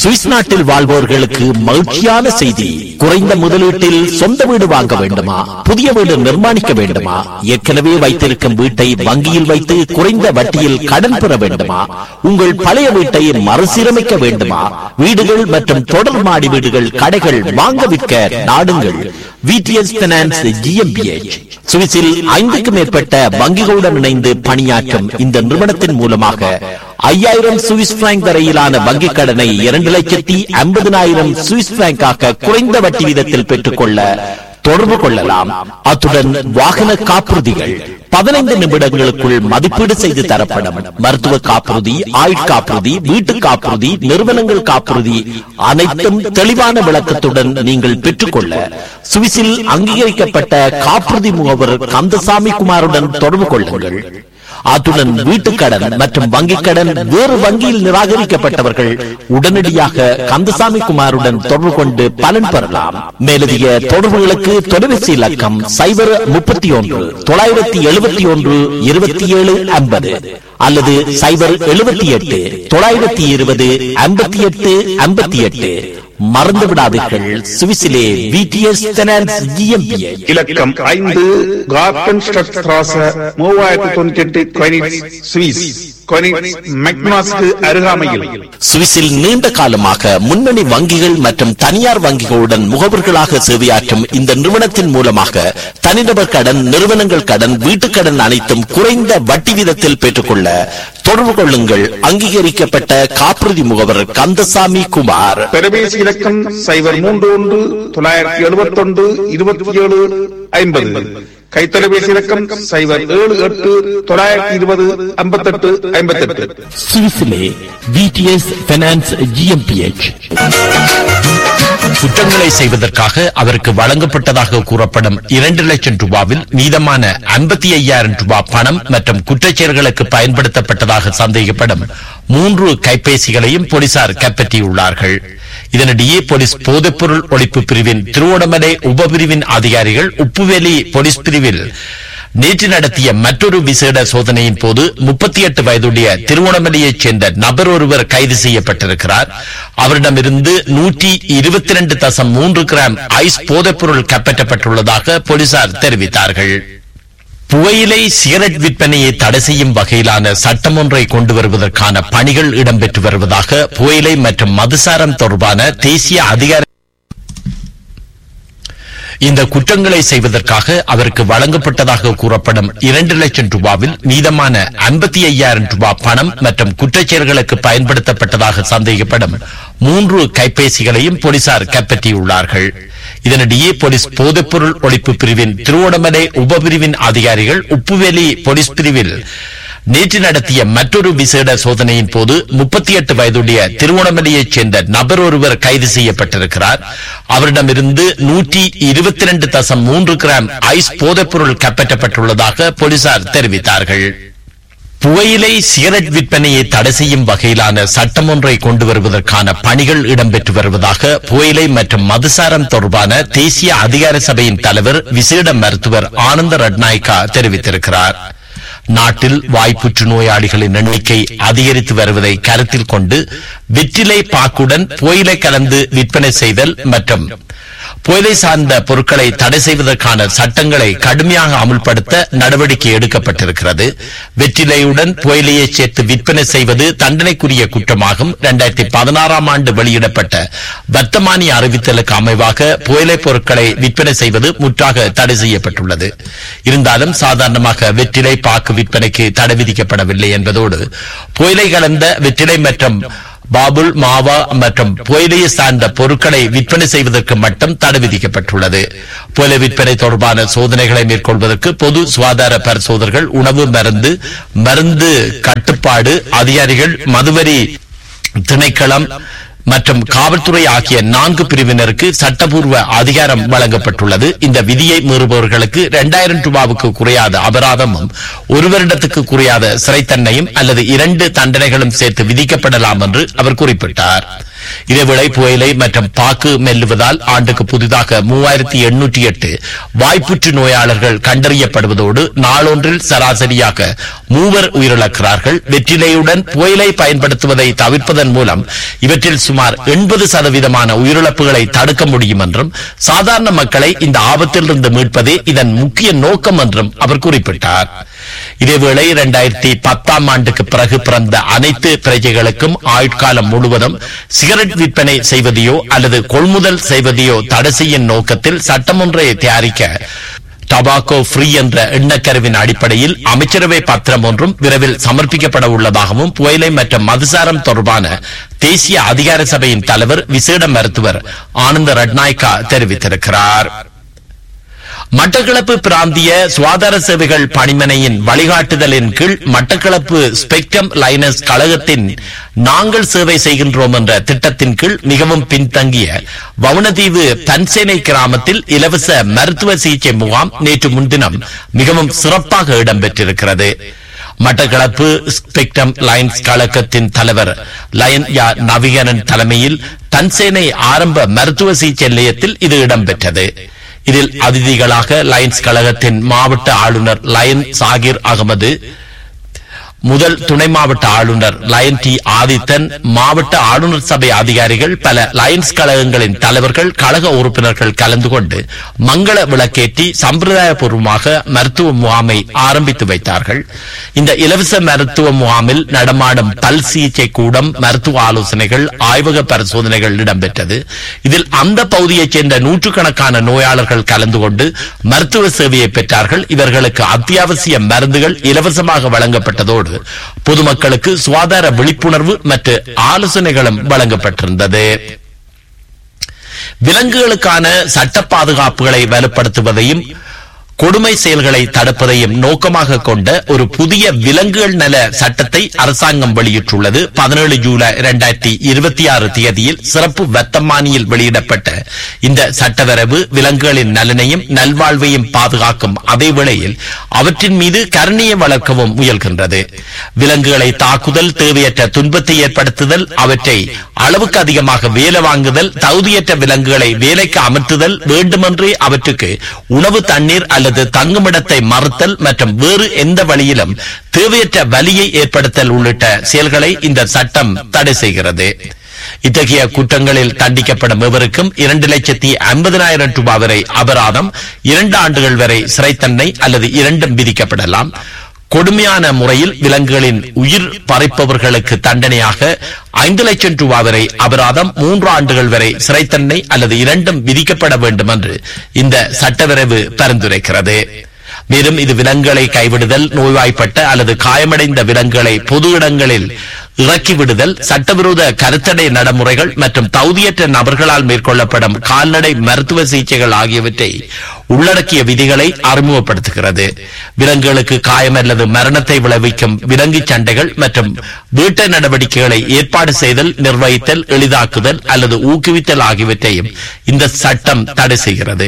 Swiss நாட்டில் வாழ்வோர்களுக்கு மகிழ்ச்சியான செய்தி குறைந்த முதலீட்டில் சொந்த வீடு வாங்க வேண்டுமா புதிய வீடு நிர்மாணிக்க வேண்டுமா ஏற்கனவே வைத்திருக்கும் வீட்டை வங்கியில் வைத்து குறைந்த வட்டியில் கடன் பெற வேண்டுமா உங்கள் பழைய வீட்டை மறுசீரமைக்க வேண்டுமா வீடுகள் மற்றும் தொடர் மாடி வீடுகள் கடைகள் வாங்க விற்க நாடுங்கள் விடிஎஸ் பினான்ஸ் ஜிஎம்பிஎச் சுவிஸில் ஐந்துக்கும் மேற்பட்ட வங்கிகளுடன் இணைந்து பணியாற்றும் இந்த நிறுவனத்தின் மூலமாக ஐயாயிரம் சுவிஸ் பிராங்க் வரையிலான வங்கிக் கடனை இரண்டு லட்சத்தி ஐம்பதினாயிரம் சுவிஸ் பிராங்காக குறைந்த வட்டி வீதத்தில் பெற்றுக்கொள்ள தொடர்பு கொள்ளலாம் அத்துடன் வாகன காப்புறுதிகள் பதினைந்து நிமிடங்களுக்குள் மதிப்பீடு செய்து தரப்படும் மருத்துவ காப்புறுதி ஆயுட்காப்புறுதி வீட்டு காப்புறுதி நிறுவனங்கள் காப்புறுதி அனைத்தும் தெளிவான விளக்கத்துடன் நீங்கள் பெற்றுக்கொள்ள சுவிஸில் அங்கீகரிக்கப்பட்ட காப்புறுதி முகவர் கந்தசாமி குமாருடன் தொடர்பு கொள்ளுங்கள் அத்துடன் வீட்டுக்கடன் மற்றும் வங்கிக் கடன் வேறு வங்கியில் நிராகரிக்கப்பட்டவர்கள் உடனடியாக கந்தசாமி குமாருடன் தொடர்பு கொண்டு பலன் பெறலாம் மேலதிக தொடர்புகளுக்கு தொலைபேசி இலக்கம் சைபர் முப்பத்தி ஒன்று தொள்ளாயிரத்தி எழுபத்தி ஒன்று இருபத்தி ஏழு ஐம்பது அல்லது சைபர் எழுபத்தி எட்டு தொள்ளாயிரத்தி இருபது ஐம்பத்தி எட்டு ஐம்பத்தி எட்டு மறந்து விடாதீர்கள் சுவிசிலே விடிஎஸ் ஃபைனான்ஸ் ஜிஎம்பிஏ இலக்கம் ஐந்து கார்டன் ஸ்ட்ராச மூவாயிரத்தி தொண்ணூத்தி எட்டு கொனிட்ஸ் சுவிஸ் கொனிட்ஸ் மெக்னாஸ்க்கு அருகாமையில் சுவிஸில் நீண்ட காலமாக முன்னணி வங்கிகள் மற்றும் தனியார் வங்கிகளுடன் முகவர்களாக சேவையாற்றும் இந்த நிறுவனத்தின் மூலமாக தனிநபர் கடன் நிறுவனங்கள் கடன் வீட்டுக் கடன் அனைத்தும் குறைந்த வட்டி வீதத்தில் பெற்றுக்கொள்ள தொடர்பு கொள்ளுங்கள் அங்கீகரிக்கப்பட்ட காப்புறுதி முகவர் கந்தசாமி குமார் தொலைபேசி இலக்கம் சைபர் மூன்று ஒன்று தொள்ளாயிரத்தி எழுபத்தி ஒன்று இருபத்தி ஏழு ஐம்பது கைத்தொலைபேசி இலக்கம் சைபர் ஏழு எட்டு தொள்ளாயிரத்தி இருபது ஐம்பத்தெட்டு ஐம்பத்தெட்டு சுவிஸிலே விடிஎஸ் ஃபைனான்ஸ் ஜிஎம்பிஎச் குற்றங்களை செய்வதற்காக அவருக்கு வழங்கப்பட்டதாக கூறப்படும் இரண்டு லட்சம் ரூபாவில் மீதமான ஐம்பத்தி ஐயாயிரம் ரூபாய் பணம் மற்றும் குற்றச்செயல்களுக்கு பயன்படுத்தப்பட்டதாக சந்தேகப்படும் மூன்று கைபேசிகளையும் போலீசார் கைப்பற்றியுள்ளார்கள் இதனிடையே போலீஸ் போதைப்பொருள் ஒழிப்பு பிரிவின் திருவோணமலை உபபிரிவின் அதிகாரிகள் உப்புவேலி போலீஸ் பிரிவில் நேற்று நடத்திய மற்றொரு விசேட சோதனையின் போது முப்பத்தி எட்டு வயதுடைய திருவோணமலையைச் சேர்ந்த நபர் ஒருவர் கைது செய்யப்பட்டிருக்கிறார் அவரிடமிருந்து நூற்றி இருபத்தி இரண்டு தசம் மூன்று கிராம் ஐஸ் போதைப்பொருள் கைப்பற்றப்பட்டுள்ளதாக போலீசார் தெரிவித்தார்கள் புகையிலை சிகரெட் விற்பனையை தடை செய்யும் வகையிலான சட்டம் ஒன்றை கொண்டு வருவதற்கான பணிகள் இடம்பெற்று வருவதாக புகையிலை மற்றும் மதுசாரம் தொடர்பான தேசிய அதிகார இந்த குற்றங்களை செய்வதற்காக அவருக்கு வழங்கப்பட்டதாக கூறப்படும் இரண்டு லட்சம் ரூபாவில் மீதமான ஐம்பத்தி ஐயாயிரம் ரூபாய் பணம் மற்றும் குற்றச்செயல்களுக்கு பயன்படுத்தப்பட்டதாக சந்தேகப்படும் மூன்று கைபேசிகளையும் போலீசார் கைப்பற்றியுள்ளார்கள் இதனிடையே போலீஸ் போதைப்பொருள் ஒழிப்பு பிரிவின் திருவோணமலை உபபிரிவின் அதிகாரிகள் உப்புவேலி போலீஸ் பிரிவில் நேற்று நடத்திய மற்றொரு விசேட சோதனையின் போது முப்பத்தி எட்டு வயதுடைய திருவோணமலையைச் சேர்ந்த நபர் ஒருவர் கைது செய்யப்பட்டிருக்கிறார் அவரிடமிருந்து நூற்றி இருபத்தி இரண்டு தசம் மூன்று கிராம் ஐஸ் போதைப்பொருள் கைப்பற்றப்பட்டுள்ளதாக போலீசார் தெரிவித்தார்கள் புகையிலை சிகரெட் விற்பனையை தடை செய்யும் வகையிலான சட்டம் ஒன்றை கொண்டு வருவதற்கான பணிகள் இடம்பெற்று வருவதாக புகையிலை மற்றும் மதுசாரம் தொடர்பான தேசிய அதிகார சபையின் தலைவர் விசேட மருத்துவர் ஆனந்த ரட்நாயக்கா தெரிவித்திருக்கிறார் நாட்டில் வாய்ப்புற்று நோயாளிகளின் எண்ணிக்கை அதிகரித்து வருவதை கருத்தில் கொண்டு வெற்றிலை பாக்குடன் புயலை கலந்து விற்பனை செய்தல் மற்றும் புயலை சார்ந்த பொருட்களை தடை செய்வதற்கான சட்டங்களை கடுமையாக அமுல்படுத்த நடவடிக்கை எடுக்கப்பட்டிருக்கிறது வெற்றிலையுடன் புயலையை சேர்த்து விற்பனை செய்வது தண்டனைக்குரிய குற்றமாகும் இரண்டாயிரத்தி பதினாறாம் ஆண்டு வெளியிடப்பட்ட வர்த்தமானி அறிவித்தலுக்கு அமைவாக புயலை பொருட்களை விற்பனை செய்வது முற்றாக தடை செய்யப்பட்டுள்ளது இருந்தாலும் சாதாரணமாக வெற்றிலை பாக்கு விற்பனைக்கு தடை விதிக்கப்படவில்லை என்பதோடு புயலை கலந்த வெற்றிலை மற்றும் பாபுல் மாவா மற்றும் புயலையை சார்ந்த பொருட்களை விற்பனை செய்வதற்கு மட்டும் தடை விதிக்கப்பட்டுள்ளது புயலை விற்பனை தொடர்பான சோதனைகளை மேற்கொள்வதற்கு பொது சுகாதார பரிசோதகர்கள் உணவு மருந்து மருந்து கட்டுப்பாடு அதிகாரிகள் மதுவரி திணைக்களம் மற்றும் காவல்துறை ஆகிய நான்கு பிரிவினருக்கு சட்டபூர்வ அதிகாரம் வழங்கப்பட்டுள்ளது இந்த விதியை மீறுபவர்களுக்கு இரண்டாயிரம் ரூபாவுக்கு குறையாத அபராதமும் ஒரு வருடத்துக்கு குறையாத சிறை தண்டனையும் அல்லது இரண்டு தண்டனைகளும் சேர்த்து விதிக்கப்படலாம் என்று அவர் குறிப்பிட்டார் இதேவேளை புயலை மற்றும் பாக்கு மெல்லுவதால் ஆண்டுக்கு புதிதாக மூவாயிரத்தி எண்ணூற்றி எட்டு வாய்ப்புற்று நோயாளர்கள் கண்டறியப்படுவதோடு நாளொன்றில் சராசரியாக மூவர் உயிரிழக்கிறார்கள் வெற்றிலையுடன் புயலை பயன்படுத்துவதை தவிர்ப்பதன் மூலம் இவற்றில் சுமார் எண்பது சதவீதமான உயிரிழப்புகளை தடுக்க முடியும் என்றும் சாதாரண மக்களை இந்த ஆபத்திலிருந்து மீட்பதே இதன் முக்கிய நோக்கம் என்றும் அவர் குறிப்பிட்டார் இதேவேளை இரண்டாயிரத்தி பத்தாம் ஆண்டுக்கு பிறகு பிறந்த அனைத்து பிரஜைகளுக்கும் ஆயுட்காலம் முழுவதும் சிகரெட் விற்பனை செய்வதையோ அல்லது கொள்முதல் செய்வதையோ தடை செய்யும் நோக்கத்தில் சட்டமொன்றை தயாரிக்க டபாக்கோ ஃப்ரீ என்ற எண்ணக்கருவின் அடிப்படையில் அமைச்சரவை பத்திரம் ஒன்றும் விரைவில் சமர்ப்பிக்கப்பட உள்ளதாகவும் புயலை மற்றும் மதுசாரம் தொடர்பான தேசிய அதிகார சபையின் தலைவர் விசேட மருத்துவர் ஆனந்த ரட்நாயக்கா தெரிவித்திருக்கிறார் மட்டக்களப்பு பிராந்திய சுகாதார சேவைகள் பணிமனையின் வழிகாட்டுதலின் கீழ் மட்டக்களப்பு ஸ்பெக்ட்ரம் லைனஸ் கழகத்தின் நாங்கள் சேவை செய்கின்றோம் என்ற திட்டத்தின் கீழ் மிகவும் பின்தங்கிய வவுனதீவு பன்சேனை கிராமத்தில் இலவச மருத்துவ சிகிச்சை முகாம் நேற்று முன்தினம் மிகவும் சிறப்பாக இடம்பெற்றிருக்கிறது மட்டக்களப்பு ஸ்பெக்ட்ரம் லைன்ஸ் கழகத்தின் தலைவர் லயன் யா நவிகரன் தலைமையில் தன்சேனை ஆரம்ப மருத்துவ சிகிச்சை நிலையத்தில் இது இடம்பெற்றது இதில் அதிதிகளாக லயன்ஸ் கழகத்தின் மாவட்ட ஆளுநர் லயன் சாகிர் அகமது முதல் துணை மாவட்ட ஆளுநர் லயன் டி ஆதித்தன் மாவட்ட ஆளுநர் சபை அதிகாரிகள் பல லயன்ஸ் கழகங்களின் தலைவர்கள் கழக உறுப்பினர்கள் கலந்து கொண்டு மங்கள விளக்கேற்றி சம்பிரதாயபூர்வமாக மருத்துவ முகாமை ஆரம்பித்து வைத்தார்கள் இந்த இலவச மருத்துவ முகாமில் நடமாடும் பல் சிகிச்சை கூடம் மருத்துவ ஆலோசனைகள் ஆய்வக பரிசோதனைகள் இடம்பெற்றது இதில் அந்த பகுதியைச் சேர்ந்த நூற்றுக்கணக்கான நோயாளர்கள் கலந்து கொண்டு மருத்துவ சேவையை பெற்றார்கள் இவர்களுக்கு அத்தியாவசிய மருந்துகள் இலவசமாக வழங்கப்பட்டதோடு பொதுமக்களுக்கு சுகாதார விழிப்புணர்வு மற்றும் ஆலோசனைகளும் வழங்கப்பட்டிருந்தது விலங்குகளுக்கான சட்ட பாதுகாப்புகளை வலுப்படுத்துவதையும் கொடுமை செயல்களை தடுப்பதையும் நோக்கமாக கொண்ட ஒரு புதிய விலங்குகள் நல சட்டத்தை அரசாங்கம் வெளியிட்டுள்ளது பதினேழு ஜூலை இரண்டாயிரத்தி இருபத்தி ஆறு தேதியில் சிறப்பு வர்த்தமானியில் வெளியிடப்பட்ட இந்த சட்டவரவு விலங்குகளின் நலனையும் நல்வாழ்வையும் பாதுகாக்கும் அதே வேளையில் அவற்றின் மீது கருணையை வளர்க்கவும் முயல்கின்றது விலங்குகளை தாக்குதல் தேவையற்ற துன்பத்தை ஏற்படுத்துதல் அவற்றை அளவுக்கு அதிகமாக வேலை வாங்குதல் தகுதியற்ற விலங்குகளை வேலைக்கு அமர்த்துதல் வேண்டுமென்றே அவற்றுக்கு உணவு தண்ணீர் அல்லது தங்குமிடத்தை மறுத்தல் மற்றும் வேறு எந்த வழியிலும் தேவையற்ற வலியை ஏற்படுத்தல் உள்ளிட்ட செயல்களை இந்த சட்டம் தடை செய்கிறது இத்தகைய குற்றங்களில் தண்டிக்கப்படும் எவருக்கும் இரண்டு லட்சத்தி ஐம்பதனாயிரம் ரூபாய் வரை அபராதம் இரண்டு ஆண்டுகள் வரை சிறைத்தண்டனை அல்லது இரண்டும் விதிக்கப்படலாம் கொடுமையான முறையில் விலங்குகளின் உயிர் பறிப்பவர்களுக்கு தண்டனையாக ஐந்து லட்சம் ரூபாய் வரை அபராதம் மூன்று ஆண்டுகள் வரை சிறைத்தண்டனை அல்லது இரண்டும் விதிக்கப்பட வேண்டும் என்று இந்த சட்டவரைவு பரிந்துரைக்கிறது மேலும் இது விலங்குகளை கைவிடுதல் நோய்வாய்ப்பட்ட அல்லது காயமடைந்த விலங்குகளை பொது இடங்களில் இறக்கிவிடுதல் சட்டவிரோத கருத்தடை நடைமுறைகள் மற்றும் தகுதியற்ற நபர்களால் மேற்கொள்ளப்படும் கால்நடை மருத்துவ சிகிச்சைகள் ஆகியவற்றை உள்ளடக்கிய விதிகளை அறிமுகப்படுத்துகிறது விலங்குகளுக்கு காயம் அல்லது மரணத்தை விளைவிக்கும் விலங்கு சண்டைகள் மற்றும் வீட்ட நடவடிக்கைகளை ஏற்பாடு செய்தல் நிர்வகித்தல் எளிதாக்குதல் அல்லது ஊக்குவித்தல் ஆகியவற்றையும் இந்த சட்டம் தடை செய்கிறது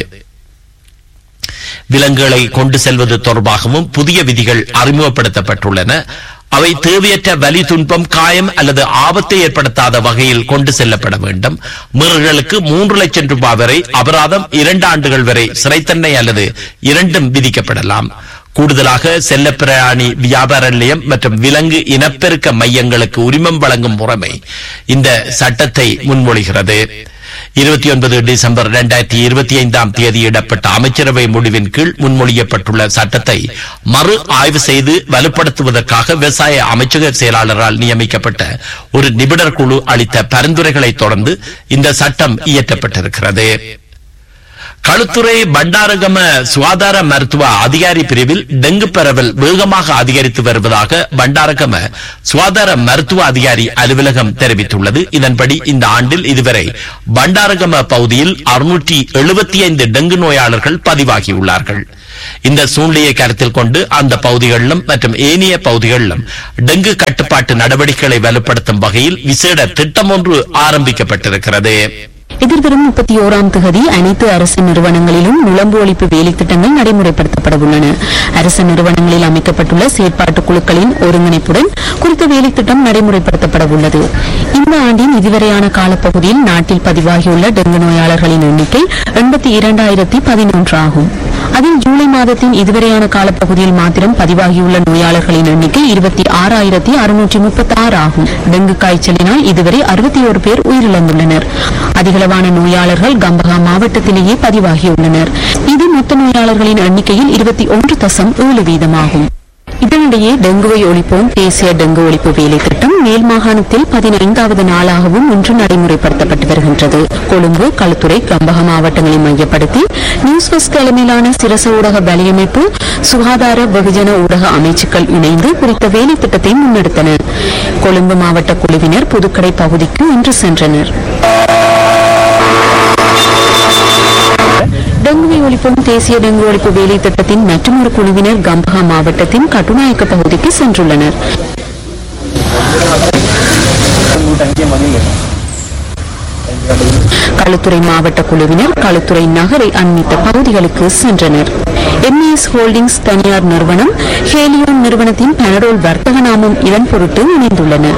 விலங்குகளை கொண்டு செல்வது தொடர்பாகவும் புதிய விதிகள் அறிமுகப்படுத்தப்பட்டுள்ளன அவை தேவையற்ற வலி துன்பம் காயம் அல்லது ஆபத்தை ஏற்படுத்தாத வகையில் கொண்டு செல்லப்பட வேண்டும் மீறல்களுக்கு மூன்று லட்சம் ரூபாய் வரை அபராதம் இரண்டு ஆண்டுகள் வரை சிறைத்தண்டனை அல்லது இரண்டும் விதிக்கப்படலாம் கூடுதலாக செல்லப்பிராணி வியாபார நிலையம் மற்றும் விலங்கு இனப்பெருக்க மையங்களுக்கு உரிமம் வழங்கும் முறைமை இந்த சட்டத்தை முன்மொழிகிறது இருபத்தி ஒன்பது டிசம்பர் இரண்டாயிரத்தி இருபத்தி ஐந்தாம் தேதி இடப்பட்ட அமைச்சரவை முடிவின் கீழ் முன்மொழியப்பட்டுள்ள சட்டத்தை மறு ஆய்வு செய்து வலுப்படுத்துவதற்காக விவசாய அமைச்சக செயலாளரால் நியமிக்கப்பட்ட ஒரு நிபுணர் குழு அளித்த பரிந்துரைகளை தொடர்ந்து இந்த சட்டம் இயற்றப்பட்டிருக்கிறது களுத்துறை பண்டாரகம சுகாதார மருத்துவ அதிகாரி பிரிவில் டெங்கு பரவல் வேகமாக அதிகரித்து வருவதாக பண்டாரகம சுகாதார மருத்துவ அதிகாரி அலுவலகம் தெரிவித்துள்ளது இதன்படி இந்த ஆண்டில் இதுவரை பண்டாரகம பகுதியில் அறுநூற்றி எழுபத்தி ஐந்து டெங்கு நோயாளர்கள் பதிவாகியுள்ளார்கள் இந்த சூழ்நிலையை கருத்தில் கொண்டு அந்த பகுதிகளிலும் மற்றும் ஏனைய பகுதிகளிலும் டெங்கு கட்டுப்பாட்டு நடவடிக்கைகளை வலுப்படுத்தும் வகையில் விசேட திட்டம் ஒன்று ஆரம்பிக்கப்பட்டிருக்கிறது எதிர்வரும் முப்பத்தி ஓராம் திகதி அனைத்து அரசு நிறுவனங்களிலும் நுழம்பு ஒழிப்பு வேலை திட்டங்கள் நடைமுறைப்படுத்தப்பட உள்ளன அரசு நிறுவனங்களில் அமைக்கப்பட்டுள்ள செயற்பாட்டு குழுக்களின் ஒருங்கிணைப்புடன் குறித்த வேலை திட்டம் நடைமுறைப்படுத்தப்பட உள்ளது இந்த ஆண்டின் இதுவரையான காலப்பகுதியில் நாட்டில் பதிவாகியுள்ள டெங்கு நோயாளர்களின் எண்ணிக்கை எண்பத்தி இரண்டாயிரத்தி பதினொன்று ஆகும் அதில் ஜூலை மாதத்தின் இதுவரையான காலப்பகுதியில் மாத்திரம் பதிவாகியுள்ள நோயாளர்களின் எண்ணிக்கை இருபத்தி ஆறாயிரத்தி அறுநூற்றி முப்பத்தி ஆறு ஆகும் டெங்கு காய்ச்சலினால் இதுவரை அறுபத்தி ஒரு பேர் உயிரிழந்துள்ளனர் அதிகளவான நோயாளர்கள் கம்பகா மாவட்டத்திலேயே பதிவாகியுள்ளனர் இது மொத்த நோயாளர்களின் எண்ணிக்கையில் இருபத்தி ஒன்று தசம் ஏழு வீதமாகும் இதனிடையே டெங்குவை ஒழிப்போம் தேசிய டெங்கு ஒழிப்பு வேலை திட்டம் மேல் மாகாணத்தில் பதினைந்தாவது நாளாகவும் இன்று நடைமுறைப்படுத்தப்பட்டு வருகின்றது கொழும்பு களுத்துறை கம்பக மாவட்டங்களை மையப்படுத்தி நியூஸ் ஃபர்ஸ்ட் தலைமையிலான சிரச ஊடக வலையமைப்பு சுகாதார வெகுஜன ஊடக அமைச்சுக்கள் இணைந்து குறித்த வேலை திட்டத்தை முன்னெடுத்தன கொழும்பு மாவட்ட குழுவினர் புதுக்கடை பகுதிக்கு இன்று சென்றனர் டெங்குவை ஒழிப்போம் தேசிய டெங்கு ஒழிப்பு வேலை திட்டத்தின் மற்றொரு குழுவினர் கம்பஹா மாவட்டத்தின் கட்டுநாயக்க பகுதிக்கு சென்றுள்ளனர் களுத்துறை மாவட்ட குழுவினர் களுத்துறை நகரை அண்மித்த பகுதிகளுக்கு சென்றனர் எம்ஏஎஸ் ஹோல்டிங்ஸ் தனியார் நிறுவனம் ஹேலியோன் நிறுவனத்தின் பனடோல் வர்த்தக நாமம் இதன் பொருட்டு இணைந்துள்ளன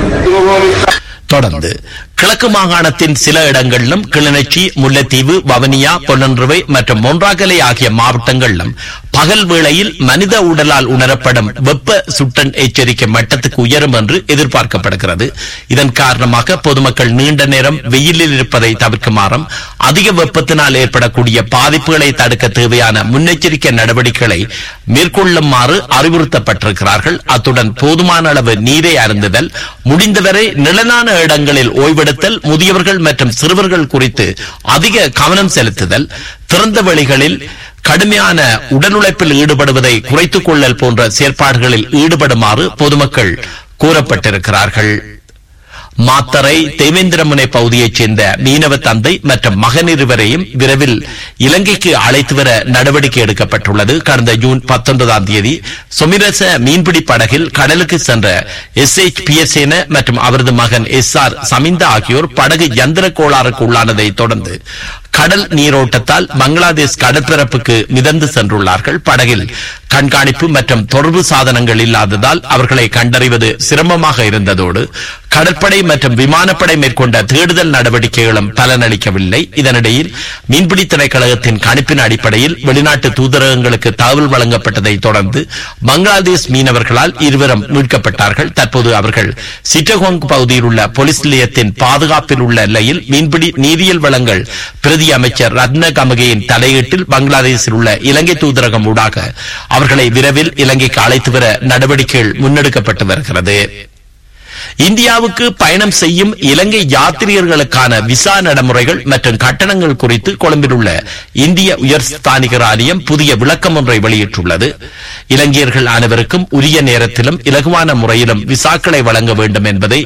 தொடர்ந்து கிழக்கு மாகாணத்தின் சில இடங்களிலும் கிளிநொச்சி முல்லைத்தீவு வவனியா பொன்னன்றுவை மற்றும் மொன்றாகலை ஆகிய மாவட்டங்களிலும் பகல் வேளையில் மனித உடலால் உணரப்படும் வெப்ப சுட்டன் எச்சரிக்கை மட்டத்துக்கு உயரும் என்று எதிர்பார்க்கப்படுகிறது இதன் காரணமாக பொதுமக்கள் நீண்ட நேரம் வெயிலில் இருப்பதை தவிர்க்குமாறும் அதிக வெப்பத்தினால் ஏற்படக்கூடிய பாதிப்புகளை தடுக்க தேவையான முன்னெச்சரிக்கை நடவடிக்கைகளை மேற்கொள்ளுமாறு அறிவுறுத்தப்பட்டிருக்கிறார்கள் அத்துடன் போதுமான அளவு நீரை அருந்துதல் முடிந்தவரை நிழலான இடங்களில் ஓய்வெடுத்தல் முதியவர்கள் மற்றும் சிறுவர்கள் குறித்து அதிக கவனம் செலுத்துதல் திறந்த வெளிகளில் கடுமையான உடல் உழைப்பில் ஈடுபடுவதை குறைத்துக் கொள்ளல் போன்ற செயற்பாடுகளில் ஈடுபடுமாறு பொதுமக்கள் கூறப்பட்டிருக்கிறார்கள் மாத்தரை தேவேந்திரமுனை பகுதியைச் சேர்ந்த மீனவ தந்தை மற்றும் மகன் இருவரையும் விரைவில் இலங்கைக்கு அழைத்து வர நடவடிக்கை எடுக்கப்பட்டுள்ளது கடந்த ஜூன் பத்தொன்பதாம் தேதி சொமிரச மீன்பிடி படகில் கடலுக்கு சென்ற எஸ் எச் பிஎஸ்ஏன மற்றும் அவரது மகன் எஸ் ஆர் சமிந்தா ஆகியோர் படகு யந்திர கோளாறுக்கு உள்ளானதை தொடர்ந்து கடல் நீரோட்டத்தால் பங்களாதேஷ் கடற்பரப்புக்கு மிதந்து சென்றுள்ளார்கள் படகில் கண்காணிப்பு மற்றும் தொடர்பு சாதனங்கள் இல்லாததால் அவர்களை கண்டறிவது சிரமமாக இருந்ததோடு கடற்படை மற்றும் விமானப்படை மேற்கொண்ட தேடுதல் நடவடிக்கைகளும் பலனளிக்கவில்லை இதனிடையில் மீன்பிடி திணைக்களகத்தின் கணிப்பின் அடிப்படையில் வெளிநாட்டு தூதரகங்களுக்கு தகவல் வழங்கப்பட்டதை தொடர்ந்து பங்களாதேஷ் மீனவர்களால் இருவரும் மீட்கப்பட்டார்கள் தற்போது அவர்கள் சிட்டகோங் பகுதியில் உள்ள போலீஸ் நிலையத்தின் பாதுகாப்பில் உள்ள நிலையில் மீன்பிடி நீரியல் வளங்கள் பிரதி அமைச்சர் ரத்ன கமகேயின் தலையீட்டில் பங்களாதேஷில் உள்ள இலங்கை தூதரகம் ஊடாக அவர்களை விரைவில் இலங்கைக்கு அழைத்து வர நடவடிக்கைகள் முன்னெடுக்கப்பட்டு வருகிறது இந்தியாவுக்கு பயணம் செய்யும் இலங்கை யாத்ரீகர்களுக்கான விசா நடைமுறைகள் மற்றும் கட்டணங்கள் குறித்து கொழும்பில் உள்ள இந்திய உயர்ஸ்தானிகர் ஆலயம் புதிய விளக்கம் ஒன்றை வெளியிட்டுள்ளது இலங்கையர்கள் அனைவருக்கும் உரிய நேரத்திலும் இலகுவான முறையிலும் விசாக்களை வழங்க வேண்டும் என்பதை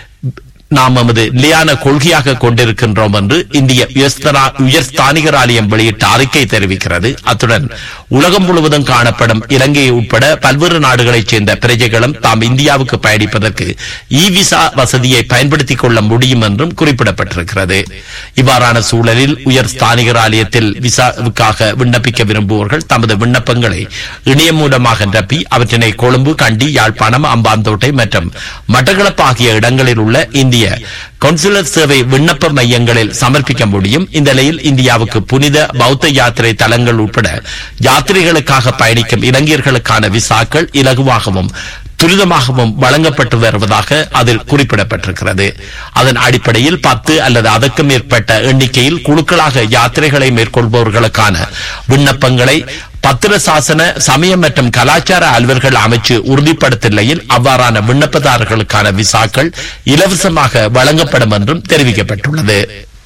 நாம் நமது நிலையான கொள்கையாக கொண்டிருக்கின்றோம் என்று இந்திய உயர்ஸ்தரா- உயர்ஸ்தானிகர் ஆலயம் வெளியிட்ட அறிக்கை தெரிவிக்கிறது அத்துடன் உலகம் முழுவதும் காணப்படும் இலங்கையை உட்பட பல்வேறு நாடுகளைச் சேர்ந்த பிரஜைகளும் தாம் இந்தியாவுக்கு பயணிப்பதற்கு இ விசா வசதியை பயன்படுத்திக் கொள்ள முடியும் என்றும் குறிப்பிடப்பட்டிருக்கிறது இவ்வாறான சூழலில் உயர் ஸ்தானிகர் ஆலயத்தில் விசாவுக்காக விண்ணப்பிக்க விரும்புவோர்கள் தமது விண்ணப்பங்களை இணையம் மூலமாக நிரப்பி அவற்றினை கொழும்பு கண்டி யாழ்ப்பாணம் அம்பாந்தோட்டை மற்றும் மட்டக்களப்பு ஆகிய இடங்களில் உள்ள இந்திய கவுன்சிலர் சேவை விண்ணப்ப மையங்களில் சமர்ப்பிக்க முடியும் இந்த நிலையில் இந்தியாவுக்கு புனித பௌத்த யாத்திரை தலங்கள் உட்பட யாத்திரைகளுக்காக பயணிக்கும் இளைஞர்களுக்கான விசாக்கள் இலகுவாகவும் துரிதமாகவும் வழங்கப்பட்டு வருவதாக அதில் குறிப்பிடப்பட்டிருக்கிறது அதன் அடிப்படையில் பத்து அல்லது அதற்கு மேற்பட்ட எண்ணிக்கையில் குழுக்களாக யாத்திரைகளை மேற்கொள்பவர்களுக்கான விண்ணப்பங்களை பத்திர சாசன சமய மற்றும் கலாச்சார அலுவல்கள் அமைச்சு உறுதிப்படுத்தும் நிலையில் அவ்வாறான விண்ணப்பதாரர்களுக்கான விசாக்கள் இலவசமாக வழங்கப்படும் என்றும் தெரிவிக்கப்பட்டுள்ளது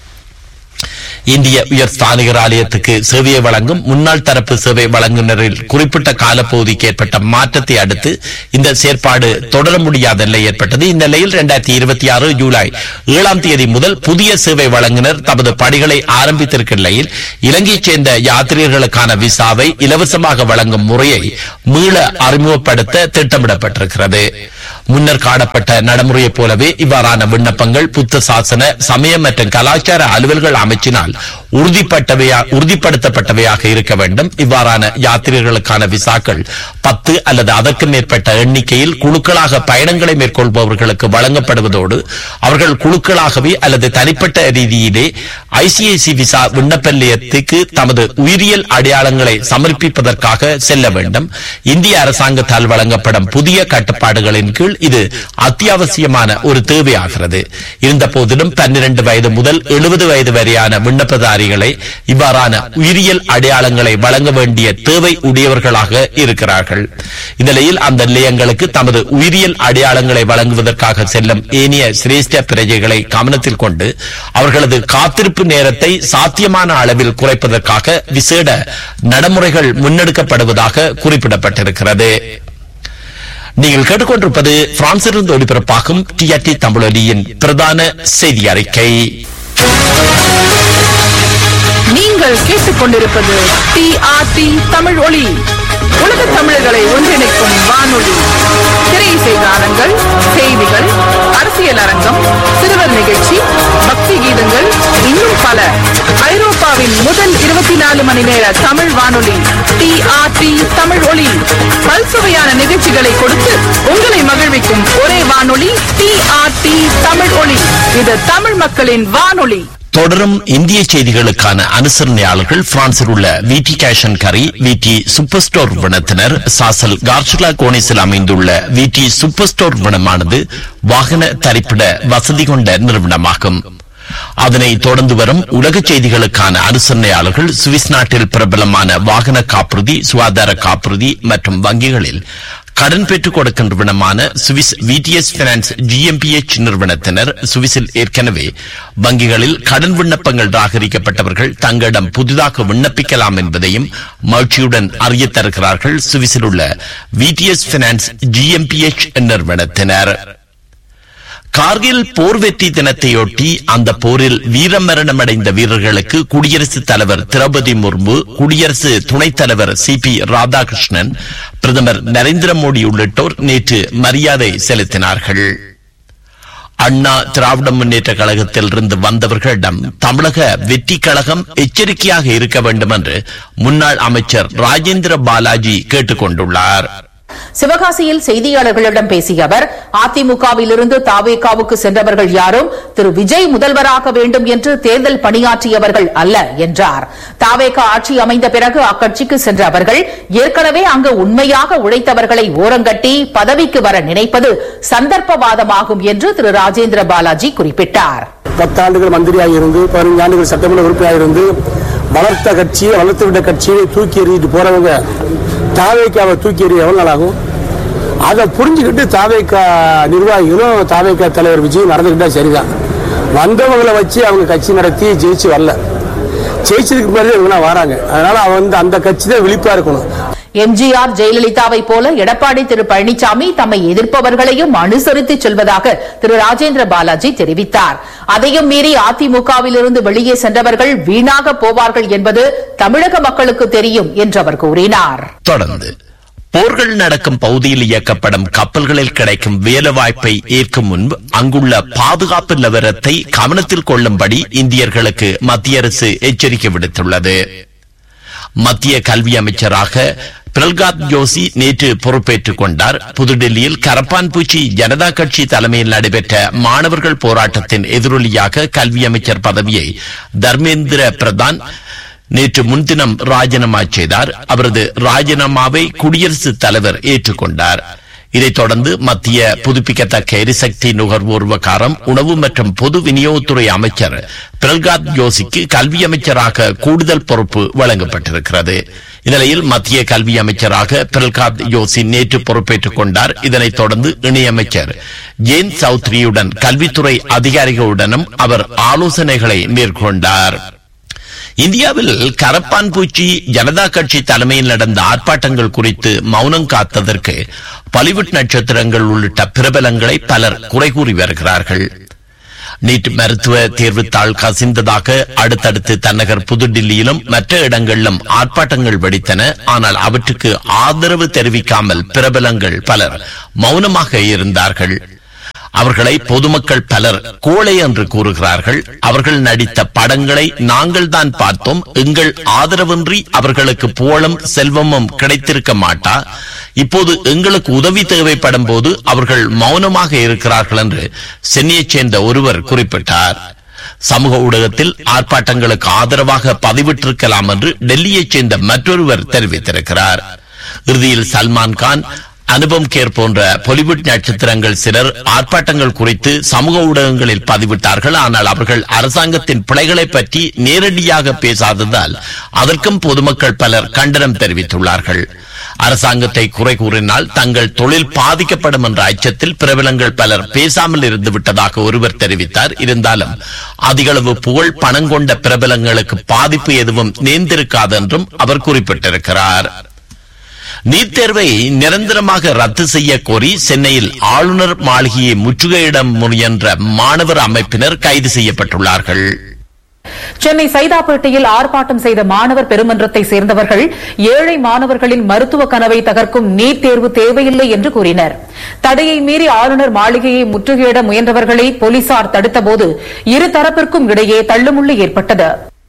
இந்திய உயர் ஸ்தானிகர் ஆலயத்துக்கு சேவையை வழங்கும் முன்னாள் தரப்பு சேவை வழங்குனரில் குறிப்பிட்ட காலப்பகுதிக்கு ஏற்பட்ட மாற்றத்தை அடுத்து இந்த செயற்பாடு தொடர முடியாத நிலை ஏற்பட்டது இந்த நிலையில் இரண்டாயிரத்தி இருபத்தி ஆறு ஜூலை ஏழாம் தேதி முதல் புதிய சேவை வழங்குனர் தமது பணிகளை ஆரம்பித்திருக்கும் நிலையில் இலங்கையைச் சேர்ந்த யாத்ரீகர்களுக்கான விசாவை இலவசமாக வழங்கும் முறையை மீள அறிமுகப்படுத்த திட்டமிடப்பட்டிருக்கிறது முன்னர் காணப்பட்ட நடைமுறையைப் போலவே இவ்வாறான விண்ணப்பங்கள் புத்த சாசன சமய மற்றும் கலாச்சார அலுவல்கள் அமைச்சினால் உறுதிப்பட்டவையா உறுதிப்படுத்தப்பட்டவையாக இருக்க வேண்டும் இவ்வாறான யாத்திரைகளுக்கான விசாக்கள் பத்து அல்லது அதற்கு மேற்பட்ட எண்ணிக்கையில் குழுக்களாக பயணங்களை மேற்கொள்பவர்களுக்கு வழங்கப்படுவதோடு அவர்கள் குழுக்களாகவே அல்லது தனிப்பட்ட ரீதியிலே ஐசிஐசி விசா விண்ணப்ப நிலையத்துக்கு தமது உயிரியல் அடையாளங்களை சமர்ப்பிப்பதற்காக செல்ல வேண்டும் இந்திய அரசாங்கத்தால் வழங்கப்படும் புதிய கட்டுப்பாடுகளின் கீழ் இது அத்தியாவசியமான ஒரு தேவையாகிறது இருந்த போதிலும் பன்னிரண்டு வயது முதல் எழுபது வயது வரையான விண்ணப்பதாரிகளை இவ்வாறான உயிரியல் அடையாளங்களை வழங்க வேண்டிய தேவை உடையவர்களாக இருக்கிறார்கள் இந்நிலையில் அந்த நிலையங்களுக்கு தமது உயிரியல் அடையாளங்களை வழங்குவதற்காக செல்லும் ஏனைய சிரேஷ்ட பிரஜைகளை கவனத்தில் கொண்டு அவர்களது காத்திருப்பு நேரத்தை சாத்தியமான அளவில் குறைப்பதற்காக விசேட நடைமுறைகள் முன்னெடுக்கப்படுவதாக குறிப்பிடப்பட்டிருக்கிறது நீங்கள் கேட்டுக்கொண்டிருப்பது பிரான்சிலிருந்து ஒளிபரப்பாகும் டிஆர்டி தமிழொலியின் பிரதான செய்தி அறிக்கை நீங்கள் கேட்டுக்கொண்டிருப்பது டிஆர்டி தமிழ் ஒளி உலக தமிழர்களை ஒன்றிணைக்கும் வானொலி திரையிசை கானங்கள் செய்திகள் அரசியல் அரங்கம் சிறுவர் நிகழ்ச்சி பக்தி கீதங்கள் இன்னும் பல ஐரோப்பாவின் முதல் இருபத்தி நாலு மணி நேர தமிழ் வானொலி டிஆர்டி தமிழ் ஒளி பல்சுவையான நிகழ்ச்சிகளை கொடுத்து உங்களை மகிழ்விக்கும் ஒரே வானொலி டிஆர்டி தமிழ் ஒளி இது தமிழ் மக்களின் வானொலி தொடரும் இந்திய செய்திகளுக்கான அனுசரணையாளர்கள் பிரான்சில் உள்ள விடி கேஷன் கரி விடி சூப்பர் ஸ்டோர் நிறுவனத்தினர் சாசல் கார்சுலா கோனிஸில் அமைந்துள்ள விடி சூப்பர் ஸ்டோர் நிறுவனமானது வாகன தரிப்பிட வசதி கொண்ட நிறுவனமாகும் அதனை தொடர்ந்து வரும் உலக செய்திகளுக்கான அனுசரணையாளர்கள் சுவிஸ் நாட்டில் பிரபலமான வாகன காப்புறுதி சுகாதார காப்புறுதி மற்றும் வங்கிகளில் கடன் பெற்றுக் கொடுக்கின்ற நிறுவனமான சுவிஸ் விடிஎஸ் பினான்ஸ் ஜிஎம்பிஎச் நிறுவனத்தினர் சுவிஸில் ஏற்கனவே வங்கிகளில் கடன் விண்ணப்பங்கள் ராகரிக்கப்பட்டவர்கள் தங்களிடம் புதிதாக விண்ணப்பிக்கலாம் என்பதையும் மகிழ்ச்சியுடன் அறிய தருகிறார்கள் சுவிஸில் உள்ள விடிஎஸ் பினான்ஸ் ஜிஎம்பிஎச் நிறுவனத்தினர் கார்கில் போர் வெற்றி தினத்தையொட்டி அந்த போரில் வீரமரணம் அடைந்த வீரர்களுக்கு குடியரசுத் தலைவர் திரௌபதி முர்மு குடியரசு துணைத் தலைவர் சி பி ராதாகிருஷ்ணன் பிரதமர் நரேந்திர மோடி உள்ளிட்டோர் நேற்று மரியாதை செலுத்தினார்கள் அண்ணா திராவிட முன்னேற்ற கழகத்தில் இருந்து வந்தவர்களிடம் தமிழக வெற்றி கழகம் எச்சரிக்கையாக இருக்க வேண்டும் என்று முன்னாள் அமைச்சர் ராஜேந்திர பாலாஜி கேட்டுக் கொண்டுள்ளார் சிவகாசியில் செய்தியாளர்களிடம் பேசிய அவர் அதிமுகவிலிருந்து தாவேகாவுக்கு சென்றவர்கள் யாரும் திரு விஜய் முதல்வராக வேண்டும் என்று தேர்தல் பணியாற்றியவர்கள் அல்ல என்றார் தாவேகா ஆட்சி அமைந்த பிறகு அக்கட்சிக்கு சென்ற அவர்கள் ஏற்கனவே அங்கு உண்மையாக உழைத்தவர்களை ஓரங்கட்டி பதவிக்கு வர நினைப்பது சந்தர்ப்பவாதமாகும் என்று திரு ராஜேந்திர பாலாஜி குறிப்பிட்டார் பத்தாண்டுகள் மந்திரியாக இருந்து பதினஞ்சு ஆண்டுகள் சட்டமன்ற உறுப்பினராக இருந்து வளர்த்த கட்சியை வளர்த்து விட்ட கட்சியை தூக்கி எறிஞ்சிட்டு போறவங்க தாவேக்காவை தூக்கி எறிய எவ்வளவு நாள் ஆகும் அதை புரிஞ்சுக்கிட்டு தாவேக்கா நிர்வாகிகளும் தாவேக்கா தலைவர் விஜய் நடந்துக்கிட்டா சரிதான் வந்தவங்களை வச்சு அவங்க கட்சி நடத்தி ஜெயிச்சு வரல ஜெயிச்சதுக்கு பிறகு இவங்க வராங்க அதனால அவன் வந்து அந்த கட்சி தான் விழிப்பா இருக்கணும் எம்ஜிஆர் ஜெயலலிதாவை போல எடப்பாடி திரு பழனிசாமி தம்மை எதிர்ப்பவர்களையும் அனுசரித்து செல்வதாக திரு ராஜேந்திர பாலாஜி தெரிவித்தார் அதையும் மீறி அதிமுகவிலிருந்து வெளியே சென்றவர்கள் வீணாக போவார்கள் என்பது தமிழக மக்களுக்கு தெரியும் என்று அவர் கூறினார் தொடர்ந்து போர்கள் நடக்கும் பகுதியில் இயக்கப்படும் கப்பல்களில் கிடைக்கும் வேலைவாய்ப்பை ஏற்கும் முன்பு அங்குள்ள பாதுகாப்பு நிலவரத்தை கவனத்தில் கொள்ளும்படி இந்தியர்களுக்கு மத்திய அரசு எச்சரிக்கை விடுத்துள்ளது மத்திய கல்வி அமைச்சராக பிரல்காத் ஜோஷி நேற்று பொறுப்பேற்றுக் கொண்டார் புதுடெல்லியில் கரப்பான்பூச்சி ஜனதா கட்சி தலைமையில் நடைபெற்ற மாணவர்கள் போராட்டத்தின் எதிரொலியாக கல்வி அமைச்சர் பதவியை தர்மேந்திர பிரதான் நேற்று முன்தினம் ராஜினாமா செய்தார் அவரது ராஜினாமாவை குடியரசுத் தலைவர் ஏற்றுக்கொண்டார் இதைத் தொடர்ந்து மத்திய புதுப்பிக்கத்தக்க எரிசக்தி நுகர்வோர் விவகாரம் உணவு மற்றும் பொது விநியோகத்துறை அமைச்சர் பிரல்காத் ஜோஷிக்கு கல்வி அமைச்சராக கூடுதல் பொறுப்பு வழங்கப்பட்டிருக்கிறது இந்நிலையில் மத்திய கல்வி அமைச்சராக பிரல்காத் ஜோஷி நேற்று பொறுப்பேற்றுக் கொண்டார் இதனைத் தொடர்ந்து இணையமைச்சர் ஜேன் சௌத்ரியுடன் கல்வித்துறை அதிகாரிகளுடனும் அவர் ஆலோசனைகளை மேற்கொண்டார் இந்தியாவில் கரப்பான் பூச்சி ஜனதா கட்சி தலைமையில் நடந்த ஆர்ப்பாட்டங்கள் குறித்து மௌனம் காத்ததற்கு பாலிவுட் நட்சத்திரங்கள் உள்ளிட்ட பிரபலங்களை பலர் குறை கூறி வருகிறார்கள் நீட் மருத்துவ தேர்வுத்தாள் கசிந்ததாக அடுத்தடுத்து தன்னகர் புதுடில்லியிலும் மற்ற இடங்களிலும் ஆர்ப்பாட்டங்கள் வெடித்தன ஆனால் அவற்றுக்கு ஆதரவு தெரிவிக்காமல் பிரபலங்கள் பலர் மௌனமாக இருந்தார்கள் அவர்களை பொதுமக்கள் பலர் கோழை என்று கூறுகிறார்கள் அவர்கள் நடித்த படங்களை நாங்கள் தான் பார்த்தோம் எங்கள் ஆதரவின்றி அவர்களுக்கு புகழும் செல்வமும் கிடைத்திருக்க மாட்டா இப்போது எங்களுக்கு உதவி தேவைப்படும் போது அவர்கள் மௌனமாக இருக்கிறார்கள் என்று சென்னையைச் சேர்ந்த ஒருவர் குறிப்பிட்டார் சமூக ஊடகத்தில் ஆர்ப்பாட்டங்களுக்கு ஆதரவாக பதிவிட்டிருக்கலாம் என்று டெல்லியைச் சேர்ந்த மற்றொருவர் தெரிவித்திருக்கிறார் இறுதியில் சல்மான் கான் அனுபம் கேர் போன்ற பொலிவுட் நட்சத்திரங்கள் சிலர் ஆர்ப்பாட்டங்கள் குறித்து சமூக ஊடகங்களில் பதிவிட்டார்கள் ஆனால் அவர்கள் அரசாங்கத்தின் பிழைகளை பற்றி நேரடியாக பேசாததால் அதற்கும் பொதுமக்கள் பலர் கண்டனம் தெரிவித்துள்ளார்கள் அரசாங்கத்தை குறை கூறினால் தங்கள் தொழில் பாதிக்கப்படும் என்ற அச்சத்தில் பிரபலங்கள் பலர் பேசாமல் இருந்து விட்டதாக ஒருவர் தெரிவித்தார் இருந்தாலும் அதிகளவு புகழ் பணம் கொண்ட பிரபலங்களுக்கு பாதிப்பு எதுவும் நேர்ந்திருக்காது என்றும் அவர் குறிப்பிட்டிருக்கிறார் நீட் தேர்வை நிரந்தரமாக ரத்து செய்ய கோரி சென்னையில் ஆளுநர் மாளிகையை முற்றுகையிட முயன்ற மாணவர் அமைப்பினர் கைது செய்யப்பட்டுள்ளார்கள் சென்னை சைதாப்பேட்டையில் ஆர்ப்பாட்டம் செய்த மாணவர் பெருமன்றத்தை சேர்ந்தவர்கள் ஏழை மாணவர்களின் மருத்துவ கனவை தகர்க்கும் நீட் தேர்வு தேவையில்லை என்று கூறினர் தடையை மீறி ஆளுநர் மாளிகையை முற்றுகையிட முயன்றவர்களை போலீசார் தடுத்தபோது இரு தரப்பிற்கும் இடையே தள்ளுமுள்ளு ஏற்பட்டது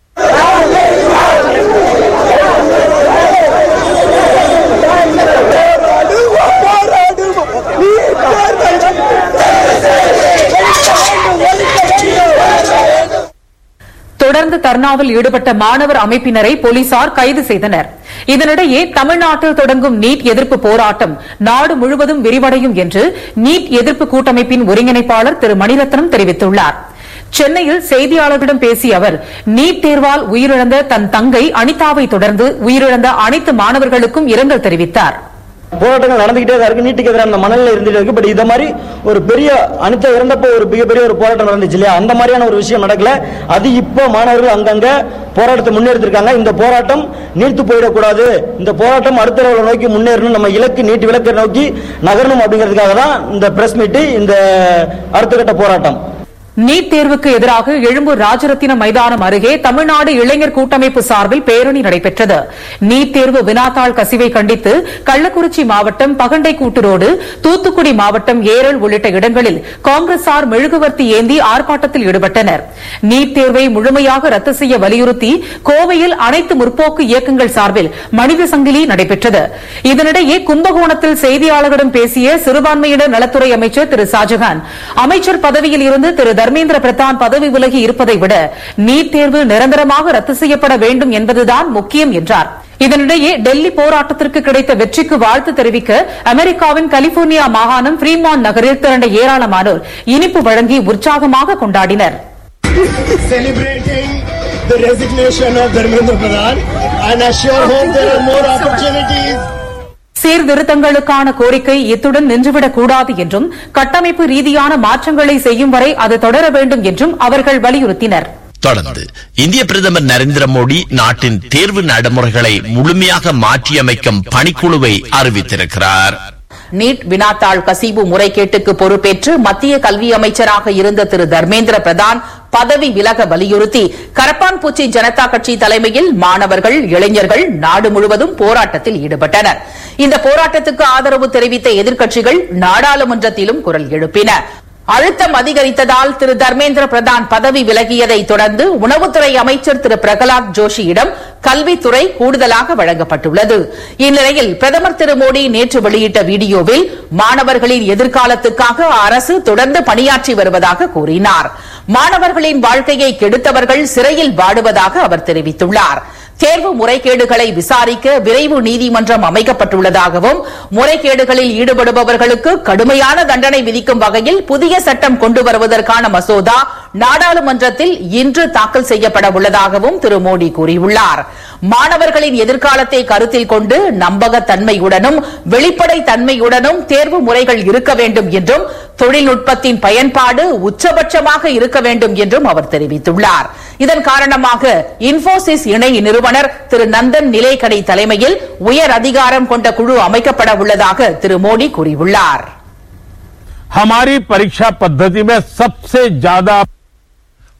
தொடர்ந்து தர்ணாவில் ஈடுபட்ட மாணவர் அமைப்பினரை போலீசார் கைது செய்தனர் இதனிடையே தமிழ்நாட்டில் தொடங்கும் நீட் எதிர்ப்பு போராட்டம் நாடு முழுவதும் விரிவடையும் என்று நீட் எதிர்ப்பு கூட்டமைப்பின் ஒருங்கிணைப்பாளர் திரு மணிரத்னம் தெரிவித்துள்ளார் சென்னையில் செய்தியாளர்களிடம் பேசிய அவர் நீட் தேர்வால் உயிரிழந்த தன் தங்கை அனிதாவை தொடர்ந்து உயிரிழந்த அனைத்து மாணவர்களுக்கும் இரங்கல் தெரிவித்தார் போராட்டங்கள் நடந்துகிட்டே தான் இருக்கு நீட்டுக்கு எதிரான அந்த மணலில் இருந்துட்டு இருக்கு பட் இதை மாதிரி ஒரு பெரிய அனிதா இறந்தப்போ ஒரு மிகப்பெரிய ஒரு போராட்டம் நடந்துச்சு இல்லையா அந்த மாதிரியான ஒரு விஷயம் நடக்கல அது இப்போ மாணவர்கள் அங்கங்க போராட்டத்தை முன்னெடுத்திருக்காங்க இந்த போராட்டம் நீர்த்து போயிடக்கூடாது இந்த போராட்டம் அடுத்த லெவலை நோக்கி முன்னேறணும் நம்ம இலக்கு நீட்டு விளக்கை நோக்கி நகரணும் அப்படிங்கிறதுக்காக தான் இந்த பிரஸ் மீட்டு இந்த அடுத்த கட்ட போராட்டம் நீட் தேர்வுக்கு எதிராக எழும்பூர் ராஜரத்தினம் மைதானம் அருகே தமிழ்நாடு இளைஞர் கூட்டமைப்பு சார்பில் பேரணி நடைபெற்றது நீட் தேர்வு வினாத்தாள் கசிவை கண்டித்து கள்ளக்குறிச்சி மாவட்டம் பகண்டை கூட்டுரோடு தூத்துக்குடி மாவட்டம் ஏரல் உள்ளிட்ட இடங்களில் காங்கிரசார் மெழுகுவர்த்தி ஏந்தி ஆர்ப்பாட்டத்தில் ஈடுபட்டனர் நீட் தேர்வை முழுமையாக ரத்து செய்ய வலியுறுத்தி கோவையில் அனைத்து முற்போக்கு இயக்கங்கள் சார்பில் மனித சங்கிலி நடைபெற்றது இதனிடையே கும்பகோணத்தில் செய்தியாளர்களிடம் பேசிய சிறுபான்மையினர் நலத்துறை அமைச்சர் திரு ஷாஜகான் அமைச்சர் பதவியில் இருந்து திரு தர்மேந்திர பிரதான் பதவி விலகி இருப்பதை விட நீட் தேர்வு நிரந்தரமாக ரத்து செய்யப்பட வேண்டும் என்பதுதான் முக்கியம் என்றார் இதனிடையே டெல்லி போராட்டத்திற்கு கிடைத்த வெற்றிக்கு வாழ்த்து தெரிவிக்க அமெரிக்காவின் கலிபோர்னியா மாகாணம் ஃப்ரீமான் நகரில் திரண்ட ஏராளமானோர் இனிப்பு வழங்கி உற்சாகமாக கொண்டாடினர் celebrating the resignation of Dharmendra Pradhan and assure him there are more opportunities. சீர்திருத்தங்களுக்கான கோரிக்கை இத்துடன் நின்றுவிடக் கூடாது என்றும் கட்டமைப்பு ரீதியான மாற்றங்களை செய்யும் வரை அது தொடர வேண்டும் என்றும் அவர்கள் வலியுறுத்தினர் தொடர்ந்து இந்திய பிரதமர் நரேந்திர மோடி நாட்டின் தேர்வு நடைமுறைகளை முழுமையாக மாற்றியமைக்கும் பணிக்குழுவை அறிவித்திருக்கிறார் நீட் வினாத்தாள் கசிவு முறைகேட்டுக்கு பொறுப்பேற்று மத்திய கல்வி அமைச்சராக இருந்த திரு தர்மேந்திர பிரதான் பதவி விலக வலியுறுத்தி கரப்பான்பூச்சி ஜனதா கட்சி தலைமையில் மாணவர்கள் இளைஞர்கள் நாடு முழுவதும் போராட்டத்தில் ஈடுபட்டனர் இந்த போராட்டத்துக்கு ஆதரவு தெரிவித்த எதிர்க்கட்சிகள் நாடாளுமன்றத்திலும் குரல் எழுப்பின அழுத்தம் அதிகரித்ததால் திரு தர்மேந்திர பிரதான் பதவி விலகியதை தொடர்ந்து உணவுத்துறை அமைச்சர் திரு பிரகலாத் ஜோஷியிடம் கல்வித்துறை கூடுதலாக வழங்கப்பட்டுள்ளது இந்நிலையில் பிரதமர் திரு மோடி நேற்று வெளியிட்ட வீடியோவில் மாணவர்களின் எதிர்காலத்துக்காக அரசு தொடர்ந்து பணியாற்றி வருவதாக கூறினார் மாணவர்களின் வாழ்க்கையை கெடுத்தவர்கள் சிறையில் வாடுவதாக அவர் தெரிவித்துள்ளார் தேர்வு முறைகேடுகளை விசாரிக்க விரைவு நீதிமன்றம் அமைக்கப்பட்டுள்ளதாகவும் முறைகேடுகளில் ஈடுபடுபவர்களுக்கு கடுமையான தண்டனை விதிக்கும் வகையில் புதிய சட்டம் கொண்டு வருவதற்கான மசோதா நாடாளுமன்றத்தில் இன்று தாக்கல் செய்யப்பட உள்ளதாகவும் திரு மோடி கூறியுள்ளார் மாணவர்களின் எதிர்காலத்தை கருத்தில் கொண்டு நம்பகத்தன்மையுடனும் வெளிப்படை தன்மையுடனும் தேர்வு முறைகள் இருக்க வேண்டும் என்றும் தொழில்நுட்பத்தின் பயன்பாடு உச்சபட்சமாக இருக்க வேண்டும் என்றும் அவர் தெரிவித்துள்ளார் இதன் காரணமாக இன்போசிஸ் இணை நிறுவனர் திரு நந்தன் நிலைக்கடை தலைமையில் உயர் அதிகாரம் கொண்ட குழு அமைக்கப்பட உள்ளதாக திரு மோடி கூறியுள்ளார் हमारी परीक्षा पद्धति में सबसे ज्यादा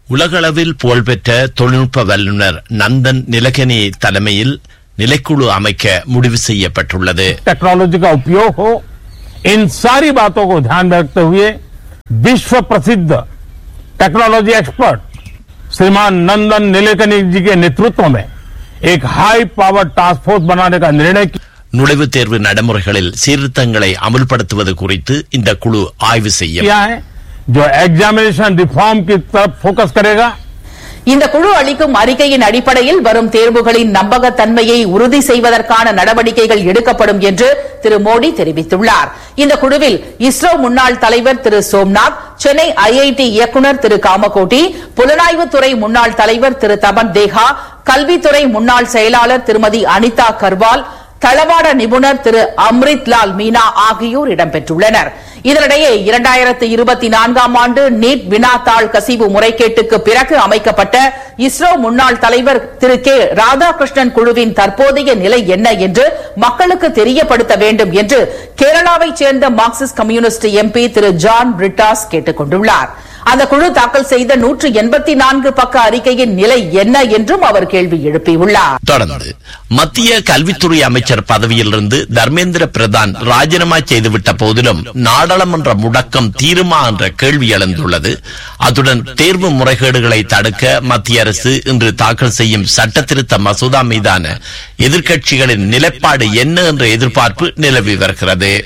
உலகளவில் புகழ்பெற்ற தொழில்நுட்ப வல்லுநர் நந்தன் நிலகனி தலைமையில் நிலைக்குழு அமைக்க முடிவு செய்யப்பட்டுள்ளது टेक्नोलॉजी का उपयोग हो इन सारी बातों को ध्यान में रखते हुए विश्व प्रसिद्ध टेक्नोलॉजी एक्सपर्ट श्रीमान नंदन नीलेकनी जी के नेतृत्व में एक हाई पावर टास्क फोर्स बनाने का निर्णय किया நுழைவுத் தேர்வு நடைமுறைகளில் சீர்திருத்தங்களை அமுல்படுத்துவது குறித்து இந்த குழு ஆய்வு செய்யும் किया है जो एग्जामिनेशन रिफॉर्म की तरफ फोकस करेगा இந்த குழு அளிக்கும் அறிக்கையின் அடிப்படையில் வரும் தேர்வுகளின் நம்பகத்தன்மையை உறுதி செய்வதற்கான நடவடிக்கைகள் எடுக்கப்படும் என்று திரு மோடி தெரிவித்துள்ளார் இந்த குழுவில் இஸ்ரோ முன்னாள் தலைவர் திரு சோம்நாத் சென்னை ஐஐடி இயக்குநர் திரு காமகோட்டி புலனாய்வுத்துறை முன்னாள் தலைவர் திரு தபன் தேஹா கல்வித்துறை முன்னாள் செயலாளர் திருமதி அனிதா கர்வால் தளவாட நிபுணர் திரு அம்ரித் லால் மீனா ஆகியோர் இடம்பெற்றுள்ளனர் இதனிடையே இரண்டாயிரத்து இருபத்தி நான்காம் ஆண்டு நீட் வினாத்தாள் கசிவு முறைகேட்டுக்கு பிறகு அமைக்கப்பட்ட இஸ்ரோ முன்னாள் தலைவர் திரு கே ராதாகிருஷ்ணன் குழுவின் தற்போதைய நிலை என்ன என்று மக்களுக்கு தெரியப்படுத்த வேண்டும் என்று கேரளாவைச் சேர்ந்த மார்க்சிஸ்ட் கம்யூனிஸ்ட் எம்பி திரு ஜான் பிரிட்டாஸ் கேட்டுக் கொண்டுள்ளார் அந்த குழு தாக்கல் செய்த நூற்று எண்பத்தி நான்கு பக்க அறிக்கையின் நிலை என்ன என்றும் அவர் கேள்வி எழுப்பியுள்ளார் தொடர்ந்து மத்திய கல்வித்துறை அமைச்சர் பதவியிலிருந்து தர்மேந்திர பிரதான் ராஜினாமா செய்துவிட்ட போதிலும் நாடாளுமன்ற முடக்கம் தீருமா என்ற கேள்வி எழுந்துள்ளது அத்துடன் தேர்வு முறைகேடுகளை தடுக்க மத்திய அரசு இன்று தாக்கல் செய்யும் சட்ட திருத்த மசோதா மீதான எதிர்க்கட்சிகளின் நிலைப்பாடு என்ன என்ற எதிர்பார்ப்பு நிலவி வருகிறது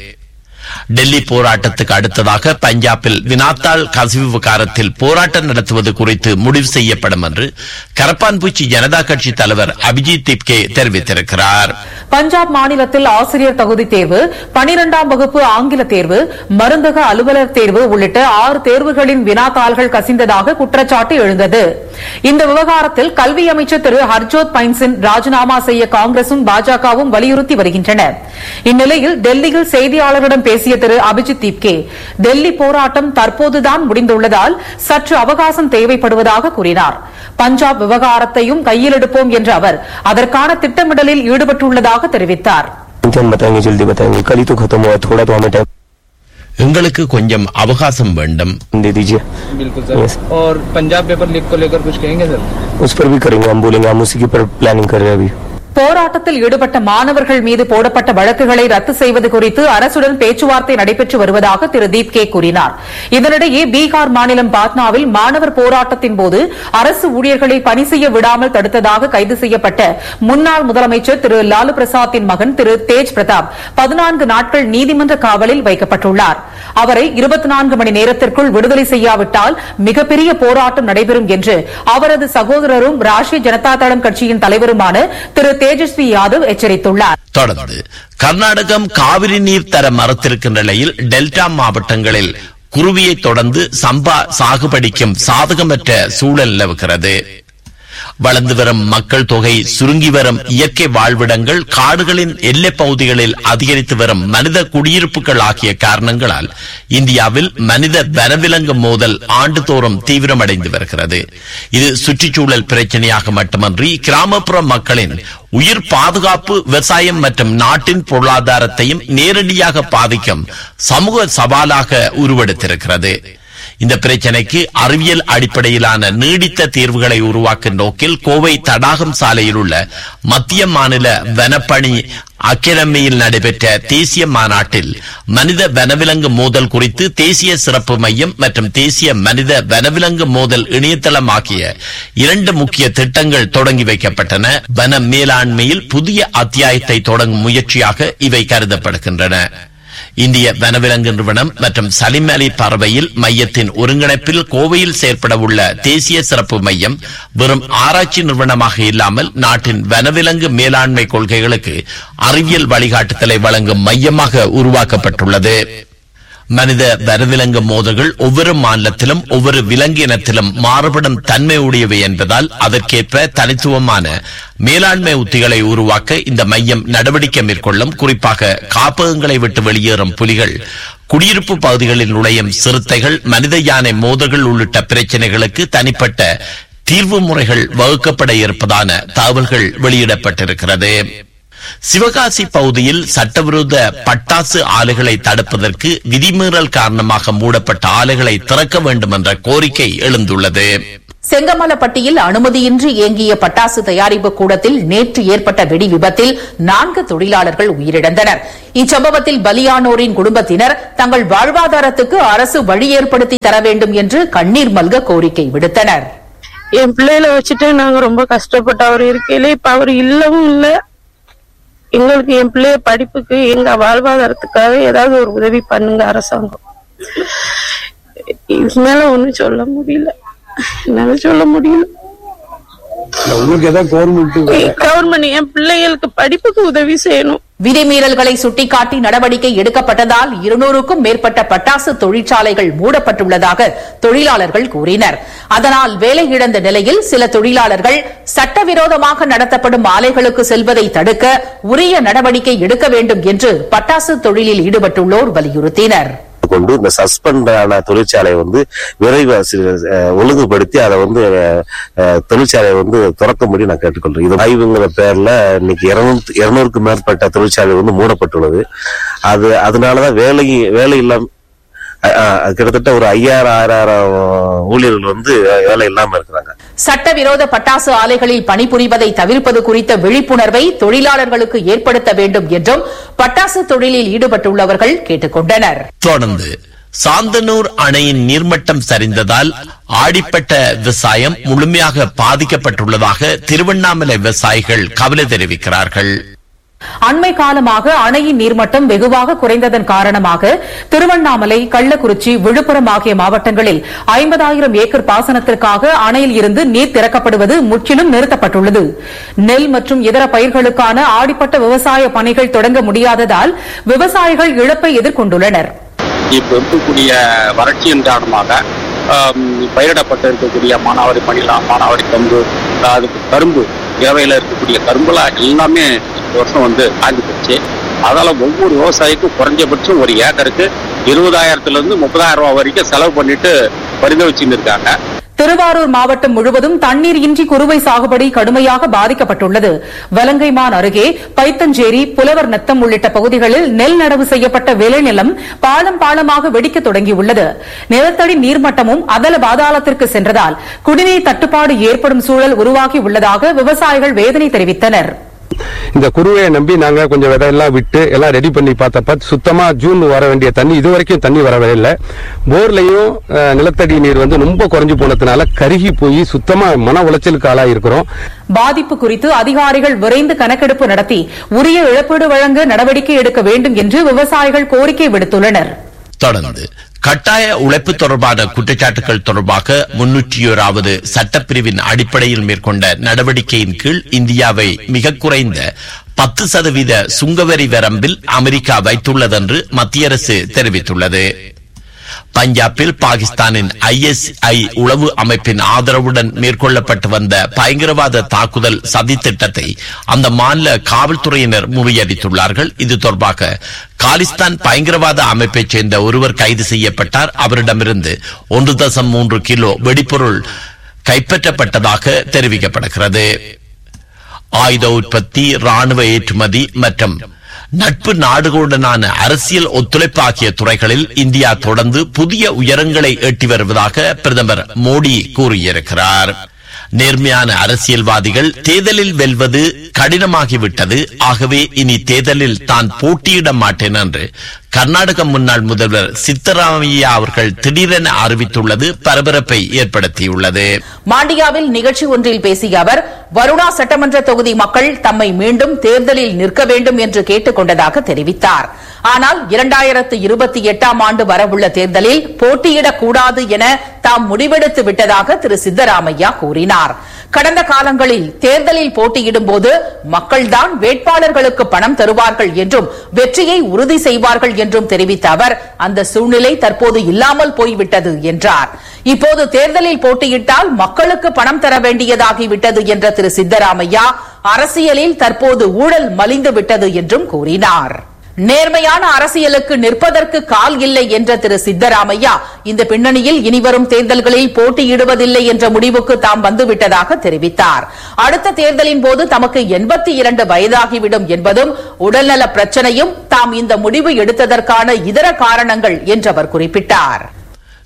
டெல்லி போராட்டத்துக்கு அடுத்ததாக பஞ்சாபில் வினாத்தாள் கசிவு விவகாரத்தில் போராட்டம் நடத்துவது குறித்து முடிவு செய்யப்படும் என்று கரப்பான்பூச்சி ஜனதா கட்சி தலைவர் அபிஜித் திப்கே தெரிவித்திருக்கிறார் பஞ்சாப் மாநிலத்தில் ஆசிரியர் தகுதி தேர்வு பனிரெண்டாம் வகுப்பு ஆங்கில தேர்வு மருந்தக அலுவலர் தேர்வு உள்ளிட்ட ஆறு தேர்வுகளின் வினாத்தாள்கள் கசிந்ததாக குற்றச்சாட்டு எழுந்தது இந்த விவகாரத்தில் கல்வி அமைச்சர் திரு ஹர்ஜோத் பைன்சின் ராஜினாமா செய்ய காங்கிரசும் பாஜகவும் வலியுறுத்தி வருகின்றன இந்நிலையில் டெல்லியில் செய்தியாளர்களிடம் பேசிய திரு அபிஜித் தீப்கே டெல்லி போராட்டம் தற்போதுதான் முடிந்துள்ளதால் சற்று அவகாசம் தேவைப்படுவதாக கூறினார் பஞ்சாப் விவகாரத்தையும் கையில் எடுப்போம் என்ற அவர் அதற்கான திட்டமிடலில் ஈடுபட்டுள்ளதாக தெரிவித்தார் हम बताएंगे जल्दी बताएंगे कल ही तो खत्म हुआ है, थोड़ा तो हमें टाइम எங்களுக்கு கொஞ்சம் அவகாசம் வேண்டும் दे दीजिए बिल्कुल Yes. सर और पंजाब पेपर लीक को लेकर कुछ कहेंगे सर उस पर भी करेंगे हम बोलेंगे हम उसी के ऊपर प्लानिंग कर रहे हैं अभी போராட்டத்தில் ஈடுபட்ட மாணவர்கள் மீது போடப்பட்ட வழக்குகளை ரத்து செய்வது குறித்து அரசுடன் பேச்சுவார்த்தை நடைபெற்று வருவதாக திரு தீப்கே கூறினார் இதனிடையே பீகார் மாநிலம் பாட்னாவில் மாணவர் போராட்டத்தின் போது அரசு ஊழியர்களை பணி செய்ய விடாமல் தடுத்ததாக கைது செய்யப்பட்ட முன்னாள் முதலமைச்சர் திரு லாலு பிரசாத்தின் மகன் திரு தேஜ் பிரதாப் பதினான்கு நாட்கள் நீதிமன்ற காவலில் வைக்கப்பட்டுள்ளார் அவரை இருபத்தி நான்கு மணி நேரத்திற்குள் விடுதலை செய்யாவிட்டால் மிகப்பெரிய போராட்டம் நடைபெறும் என்று அவரது சகோதரரும் ராஷ்டிரிய ஜனதா தளம் கட்சியின் தலைவருமான திரு தேஜஸ்வி யாதவ் எச்சரித்துள்ளார் தொடர்ந்து கர்நாடகம் காவிரி நீர் தர மறுத்திருக்கின்ற நிலையில் டெல்டா மாவட்டங்களில் குருவியை தொடர்ந்து சம்பா சாகுபடிக்கும் சாதகமற்ற சூழல் நிலவுகிறது வளர்ந்து வரும் மக்கள் தொகை சுருங்கி வரும் இயற்கை வாழ்விடங்கள் காடுகளின் எல்லைப் பகுதிகளில் அதிகரித்து வரும் மனித குடியிருப்புகள் ஆகிய காரணங்களால் இந்தியாவில் மனித வனவிலங்கு மோதல் ஆண்டுதோறும் தீவிரமடைந்து வருகிறது இது சுற்றுச்சூழல் பிரச்சனையாக மட்டுமன்றி கிராமப்புற மக்களின் உயிர் பாதுகாப்பு விவசாயம் மற்றும் நாட்டின் பொருளாதாரத்தையும் நேரடியாக பாதிக்கும் சமூக சவாலாக உருவெடுத்திருக்கிறது இந்த பிரச்சனைக்கு அறிவியல் அடிப்படையிலான நீடித்த தீர்வுகளை உருவாக்கும் நோக்கில் கோவை தடாகம் சாலையில் உள்ள மத்திய மாநில வனப்பணி அகாடமியில் நடைபெற்ற தேசிய மாநாட்டில் மனித வனவிலங்கு மோதல் குறித்து தேசிய சிறப்பு மையம் மற்றும் தேசிய மனித வனவிலங்கு மோதல் இணையதளம் ஆகிய இரண்டு முக்கிய திட்டங்கள் தொடங்கி வைக்கப்பட்டன வன மேலாண்மையில் புதிய அத்தியாயத்தை தொடங்கும் முயற்சியாக இவை கருதப்படுகின்றன இந்திய வனவிலங்கு நிறுவனம் மற்றும் சலிம் அலி பறவையில் மையத்தின் ஒருங்கிணைப்பில் கோவையில் செயற்பட உள்ள தேசிய சிறப்பு மையம் வெறும் ஆராய்ச்சி நிறுவனமாக இல்லாமல் நாட்டின் வனவிலங்கு மேலாண்மை கொள்கைகளுக்கு அறிவியல் வழிகாட்டுதலை வழங்கும் மையமாக உருவாக்கப்பட்டுள்ளது மனித வனவிலங்கு மோதல்கள் ஒவ்வொரு மாநிலத்திலும் ஒவ்வொரு விலங்கு இனத்திலும் மாறுபடும் தன்மை உடையவை என்பதால் அதற்கேற்ப தனித்துவமான மேலாண்மை உத்திகளை உருவாக்க இந்த மையம் நடவடிக்கை மேற்கொள்ளும் குறிப்பாக காப்பகங்களை விட்டு வெளியேறும் புலிகள் குடியிருப்பு பகுதிகளில் நுழையும் சிறுத்தைகள் மனித யானை மோதல்கள் உள்ளிட்ட பிரச்சனைகளுக்கு தனிப்பட்ட தீர்வு முறைகள் வகுக்கப்பட இருப்பதான தகவல்கள் வெளியிடப்பட்டிருக்கிறது சிவகாசி பகுதியில் சட்டவிரோத பட்டாசு ஆலைகளை தடுப்பதற்கு விதிமீறல் காரணமாக மூடப்பட்ட ஆலைகளை திறக்க வேண்டும் என்ற கோரிக்கை எழுந்துள்ளது செங்கமலப்பட்டியில் அனுமதியின்றி இயங்கிய பட்டாசு தயாரிப்பு கூடத்தில் நேற்று ஏற்பட்ட வெடி விபத்தில் நான்கு தொழிலாளர்கள் உயிரிழந்தனர் இச்சம்பவத்தில் பலியானோரின் குடும்பத்தினர் தங்கள் வாழ்வாதாரத்துக்கு அரசு வழி ஏற்படுத்தி தர வேண்டும் என்று கண்ணீர் மல்க கோரிக்கை விடுத்தனர் என் பிள்ளைகளை வச்சுட்டு நாங்க ரொம்ப கஷ்டப்பட்டு அவர் இருக்கையில இப்ப அவர் இல்லவும் இல்ல எங்களுக்கு என் பிள்ளைய படிப்புக்கு எங்க வாழ்வாதாரத்துக்காக ஏதாவது ஒரு உதவி பண்ணுங்க அரசாங்கம் இதுக்கு மேல ஒண்ணும் சொல்ல முடியல என்னால சொல்ல முடியல உங்களுக்கு ஏதாவது கவர்மெண்ட் கவர்மெண்ட் என் பிள்ளைகளுக்கு படிப்புக்கு உதவி செய்யணும் விதிமீறல்களை சுட்டிக்காட்டி நடவடிக்கை எடுக்கப்பட்டதால் இருநூறுக்கும் மேற்பட்ட பட்டாசு தொழிற்சாலைகள் மூடப்பட்டுள்ளதாக தொழிலாளர்கள் கூறினர் அதனால் வேலை இழந்த நிலையில் சில தொழிலாளர்கள் சட்டவிரோதமாக நடத்தப்படும் ஆலைகளுக்கு செல்வதை தடுக்க உரிய நடவடிக்கை எடுக்க வேண்டும் என்று பட்டாசு தொழிலில் ஈடுபட்டுள்ளோர் வலியுறுத்தினர் கொண்டு இந்த சஸ்பெண்ட் ஆன தொழிற்சாலை வந்து விரைவு அஹ், ஒழுங்குபடுத்தி அதை வந்து அஹ், தொழிற்சாலையை வந்து திறக்கும்படி நான் கேட்டுக்கொள்றேன் இது ஆய்வுங்கிற பேர்ல இன்னைக்கு இருநூறு இருநூறுக்கும் மேற்பட்ட தொழிற்சாலை வந்து மூடப்பட்டுள்ளது அது அதனாலதான் வேலை வேலை இல்லாம அஹ், அஹ், கிட்டத்தட்ட ஒரு ஐயாயிரம் ஆறாயிரம் ஊழியர்கள் வந்து வேலை இல்லாம இருக்கிறாங்க சட்டவிரோத பட்டாசு ஆலைகளில் பணிபுரிவதை தவிர்ப்பது குறித்த விழிப்புணர்வை தொழிலாளர்களுக்கு ஏற்படுத்த வேண்டும் என்றும் பட்டாசு தொழிலில் ஈடுபட்டுள்ளவர்கள் கேட்டுக் கொண்டனர் தொடர்ந்து சாந்தனூர் அணையின் நீர்மட்டம் சரிந்ததால் ஆடிப்பட்ட விவசாயம் முழுமையாக பாதிக்கப்பட்டுள்ளதாக திருவண்ணாமலை விவசாயிகள் கவலை தெரிவிக்கிறார்கள் அண்மை காலமாக அணையின் நீர்மட்டம் வெகுவாக குறைந்ததன் காரணமாக திருவண்ணாமலை கள்ளக்குறிச்சி விழுப்புரம் ஆகிய மாவட்டங்களில் ஐம்பதாயிரம் ஏக்கர் பாசனத்திற்காக அணையில் இருந்து நீர் திறக்கப்படுவது முற்றிலும் நிறுத்தப்பட்டுள்ளது நெல் மற்றும் இதர பயிர்களுக்கான ஆடிப்பட்ட விவசாய பணிகள் தொடங்க முடியாததால் விவசாயிகள் இழப்பை எதிர்கொண்டுள்ளனர் இப்ப இருக்கக்கூடிய வறட்சியின் காரணமாக ஆம், பயிரிடப்பட்டு இருக்கக்கூடிய மானாவாரி பணிலாம் மானாவாரி கம்பு அதுக்கு கரும்பு தேவையில இருக்கக்கூடிய கரும்புலாம் எல்லாமே இந்த வருஷம் வந்து காஞ்சி போச்சு அதால ஒவ்வொரு விவசாயிக்கும் குறைஞ்சபட்சம் ஒரு ஏக்கருக்கு இருபதாயிரத்துல இருந்து முப்பதாயிரம் ரூபாய் வரைக்கும் செலவு பண்ணிட்டு பரிதவிச்சுன்னு இருக்காங்க திருவாரூர் மாவட்டம் முழுவதும் தண்ணீர் இன்றி குறுவை சாகுபடி கடுமையாக பாதிக்கப்பட்டுள்ளது வலங்கைமான் அருகே பைத்தஞ்சேரி புலவர் நத்தம் உள்ளிட்ட பகுதிகளில் நெல் நடவு செய்யப்பட்ட விளைநிலம் பாலம் பாலமாக வெடிக்க தொடங்கியுள்ளது நிலத்தடி நீர்மட்டமும் அதல பாதாளத்திற்கு சென்றதால் குடிநீர் தட்டுப்பாடு ஏற்படும் சூழல் உருவாகி உள்ளதாக விவசாயிகள் வேதனை தெரிவித்தனர் இந்த குருவையை நம்பி நாங்க கொஞ்சம் விதையெல்லாம் விட்டு எல்லாம் ரெடி பண்ணி பார்த்தப்ப சுத்தமா ஜூன் வர வேண்டிய தண்ணி இது வரைக்கும் தண்ணி வரவே இல்லை போர்லயும் அஹ், நிலத்தடி நீர் வந்து ரொம்ப குறைஞ்சு போனதுனால கருகி போய் சுத்தமா மன உளைச்சலுக்கு ஆளாகி இருக்கிறோம் பாதிப்பு குறித்து அதிகாரிகள் விரைந்து கணக்கெடுப்பு நடத்தி உரிய இழப்பீடு வழங்க நடவடிக்கை எடுக்க வேண்டும் என்று விவசாயிகள் கோரிக்கை விடுத்துள்ளனர் தொடர்ந்து கட்டாய உழைப்பு தொடர்பான குற்றச்சாட்டுகள் தொடர்பாக முன்னூற்றியோராவது சட்டப்பிரிவின் அடிப்படையில் மேற்கொண்ட நடவடிக்கையின் கீழ் இந்தியாவை மிக குறைந்த பத்து சதவீத சுங்கவரி வரம்பில் அமெரிக்கா வைத்துள்ளதென்று மத்திய அரசு தெரிவித்துள்ளது பஞ்சாபில் பாகிஸ்தானின் ஐஎஸ்ஐ உளவு அமைப்பின் ஆதரவுடன் மேற்கொள்ளப்பட்டு வந்த பயங்கரவாத தாக்குதல் சதி திட்டத்தை அந்த மாநில காவல்துறையினர் முறியடித்துள்ளார்கள் இது தொடர்பாக காலிஸ்தான் பயங்கரவாத அமைப்பைச் சேர்ந்த ஒருவர் கைது செய்யப்பட்டார் அவரிடமிருந்து ஒன்று தசம் மூன்று கிலோ வெடிபொருள் கைப்பற்றப்பட்டதாக தெரிவிக்கப்படுகிறது ஆயுத உற்பத்தி ராணுவ ஏற்றுமதி மற்றும் நட்பு நாடுகளுடனான அரசியல் ஒத்துழைப்பு ஆகிய துறைகளில் இந்தியா தொடர்ந்து புதிய உயரங்களை எட்டி வருவதாக பிரதமர் மோடி கூறியிருக்கிறார் நேர்மையான அரசியல்வாதிகள் தேர்தலில் வெல்வது கடினமாகிவிட்டது ஆகவே இனி தேர்தலில் தான் போட்டியிட மாட்டேன் என்று கர்நாடக முன்னாள் முதல்வர் சித்தராமையா அவர்கள் திடீரென அறிவித்துள்ளது பரபரப்பை ஏற்படுத்தியுள்ளது மாண்டியாவில் நிகழ்ச்சி ஒன்றில் பேசிய அவர் வருணா சட்டமன்ற தொகுதி மக்கள் தம்மை மீண்டும் தேர்தலில் நிற்க வேண்டும் என்று கேட்டுக் கொண்டதாக தெரிவித்தார் ஆனால் இரண்டாயிரத்து இருபத்தி எட்டாம் ஆண்டு வரவுள்ள தேர்தலில் போட்டியிடக்கூடாது என தாம் முடிவெடுத்து விட்டதாக திரு சித்தராமையா கூறினார் கடந்த காலங்களில் தேர்தலில் போட்டியிடும் போது மக்கள்தான் வேட்பாளர்களுக்கு பணம் தருவார்கள் என்றும் வெற்றியை உறுதி செய்வார்கள் என்றும் தெரிவித்த அவர் அந்த சூழ்நிலை தற்போது இல்லாமல் போய்விட்டது என்றார் இப்போது தேர்தலில் போட்டியிட்டால் மக்களுக்கு பணம் தர வேண்டியதாகிவிட்டது என்ற திரு சித்தராமையா அரசியலில் தற்போது ஊழல் மலிந்து விட்டது என்றும் கூறினார் நேர்மையான அரசியலுக்கு நிற்பதற்கு கால் இல்லை என்ற திரு சித்தராமையா இந்த பின்னணியில் இனிவரும் தேர்தல்களில் போட்டியிடுவதில்லை என்ற முடிவுக்கு தாம் வந்துவிட்டதாக தெரிவித்தார் அடுத்த தேர்தலின் போது தமக்கு எண்பத்தி இரண்டு வயதாகிவிடும் என்பதும் உடல்நல பிரச்சனையும் தாம் இந்த முடிவு எடுத்ததற்கான இதர காரணங்கள் என்று அவர் குறிப்பிட்டார்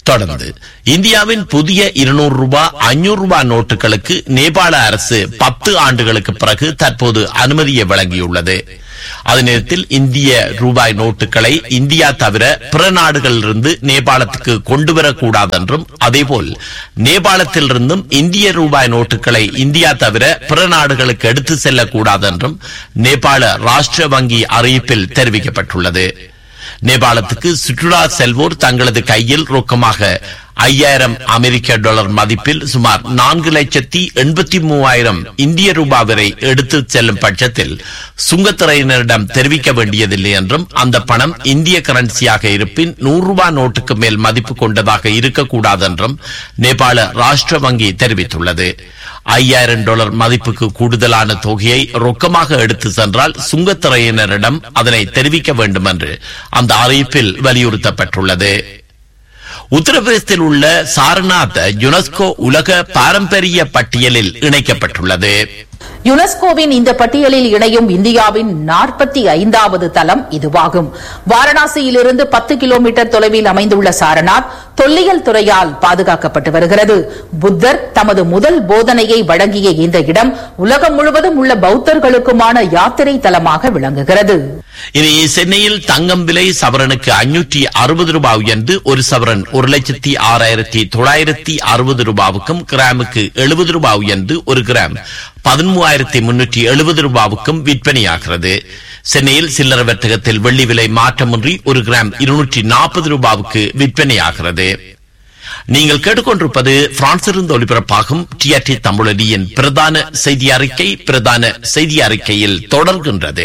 தொடர்ந்து இந்தியாவின் புதிய இருநூறு ரூபாய் ஐநூறு ரூபாய் நோட்டுகளுக்கு நேபாள அரசு பத்து ஆண்டுகளுக்கு பிறகு தற்போது அனுமதியை வழங்கியுள்ளது அதே நேரத்தில் இந்திய ரூபாய் நோட்டுகளை இந்தியா தவிர பிற நாடுகளிலிருந்து நேபாளத்துக்கு கொண்டு வரக்கூடாது என்றும் அதேபோல் நேபாளத்திலிருந்தும் இந்திய ரூபாய் நோட்டுகளை இந்தியா தவிர பிற நாடுகளுக்கு எடுத்து செல்லக்கூடாது என்றும் நேபாள ராஷ்டிர வங்கி அறிவிப்பில் தெரிவிக்கப்பட்டுள்ளது நேபாளத்துக்கு சுற்றுலா செல்வோர் தங்களது கையில் ரொக்கமாக ஐயாயிரம் அமெரிக்க டாலர் மதிப்பில் சுமார் நான்கு லட்சத்தி எண்பத்தி மூவாயிரம் இந்திய ரூபாய் வரை எடுத்து செல்லும் பட்சத்தில் சுங்கத்துறையினரிடம் தெரிவிக்க வேண்டியதில்லை என்றும் அந்த பணம் இந்திய கரன்சியாக இருப்பின் நூறு ரூபாய் நோட்டுக்கு மேல் மதிப்பு கொண்டதாக இருக்கக்கூடாது என்றும் நேபாள ராஷ்டிர வங்கி தெரிவித்துள்ளது ஐயாயிரம் டாலர் மதிப்புக்கு கூடுதலான தொகையை ரொக்கமாக எடுத்து சென்றால் சுங்கத்துறையினரிடம் அதனை தெரிவிக்க வேண்டும் என்று அந்த அறிவிப்பில் வலியுறுத்தப்பட்டுள்ளது உத்தரப்பிரதேசத்தில் உள்ள சாரநாத் யுனெஸ்கோ உலக பாரம்பரிய பட்டியலில் இணைக்கப்பட்டுள்ளது யுனெஸ்கோவின் இந்த பட்டியலில் இணையும் இந்தியாவின் நாற்பத்தி ஐந்தாவது தலம் இதுவாகும் வாரணாசியிலிருந்து பத்து கிலோமீட்டர் தொலைவில் அமைந்துள்ள சாரநாத் தொல்லியல் துறையால் பாதுகாக்கப்பட்டு வருகிறது புத்தர் தமது முதல் போதனையை வழங்கிய இந்த இடம் உலகம் முழுவதும் உள்ள பௌத்தர்களுக்குமான யாத்திரை தலமாக விளங்குகிறது இனி சென்னையில் தங்கம் விலை சவரனுக்கு அஞ்சூற்றி அறுபது ரூபாய் உயர்ந்து ஒரு சவரன் ஒரு லட்சத்தி ஆறாயிரத்தி தொள்ளாயிரத்தி அறுபது ரூபாவுக்கும் கிராமுக்கு எழுபது ரூபாய் உயர்ந்து ஒரு கிராம் பதிமூவாயிரத்தி முன்னூற்றி எழுபது ரூபாவுக்கும் விற்பனையாகிறது சென்னையில் சில்லற வர்த்தகத்தில் வெள்ளி விலை மாற்றமின்றி ஒரு கிராம் இருநூற்றி நாற்பது ரூபாவுக்கு விற்பனையாகிறது நீங்கள் கேட்டுக்கொண்டிருப்பது பிரான்சிலிருந்து ஒலிபரப்பாகும் டிஆர்டி தமிழடியின் பிரதான செய்தி அறிக்கை பிரதான செய்தி அறிக்கையில் தொடர்கின்றது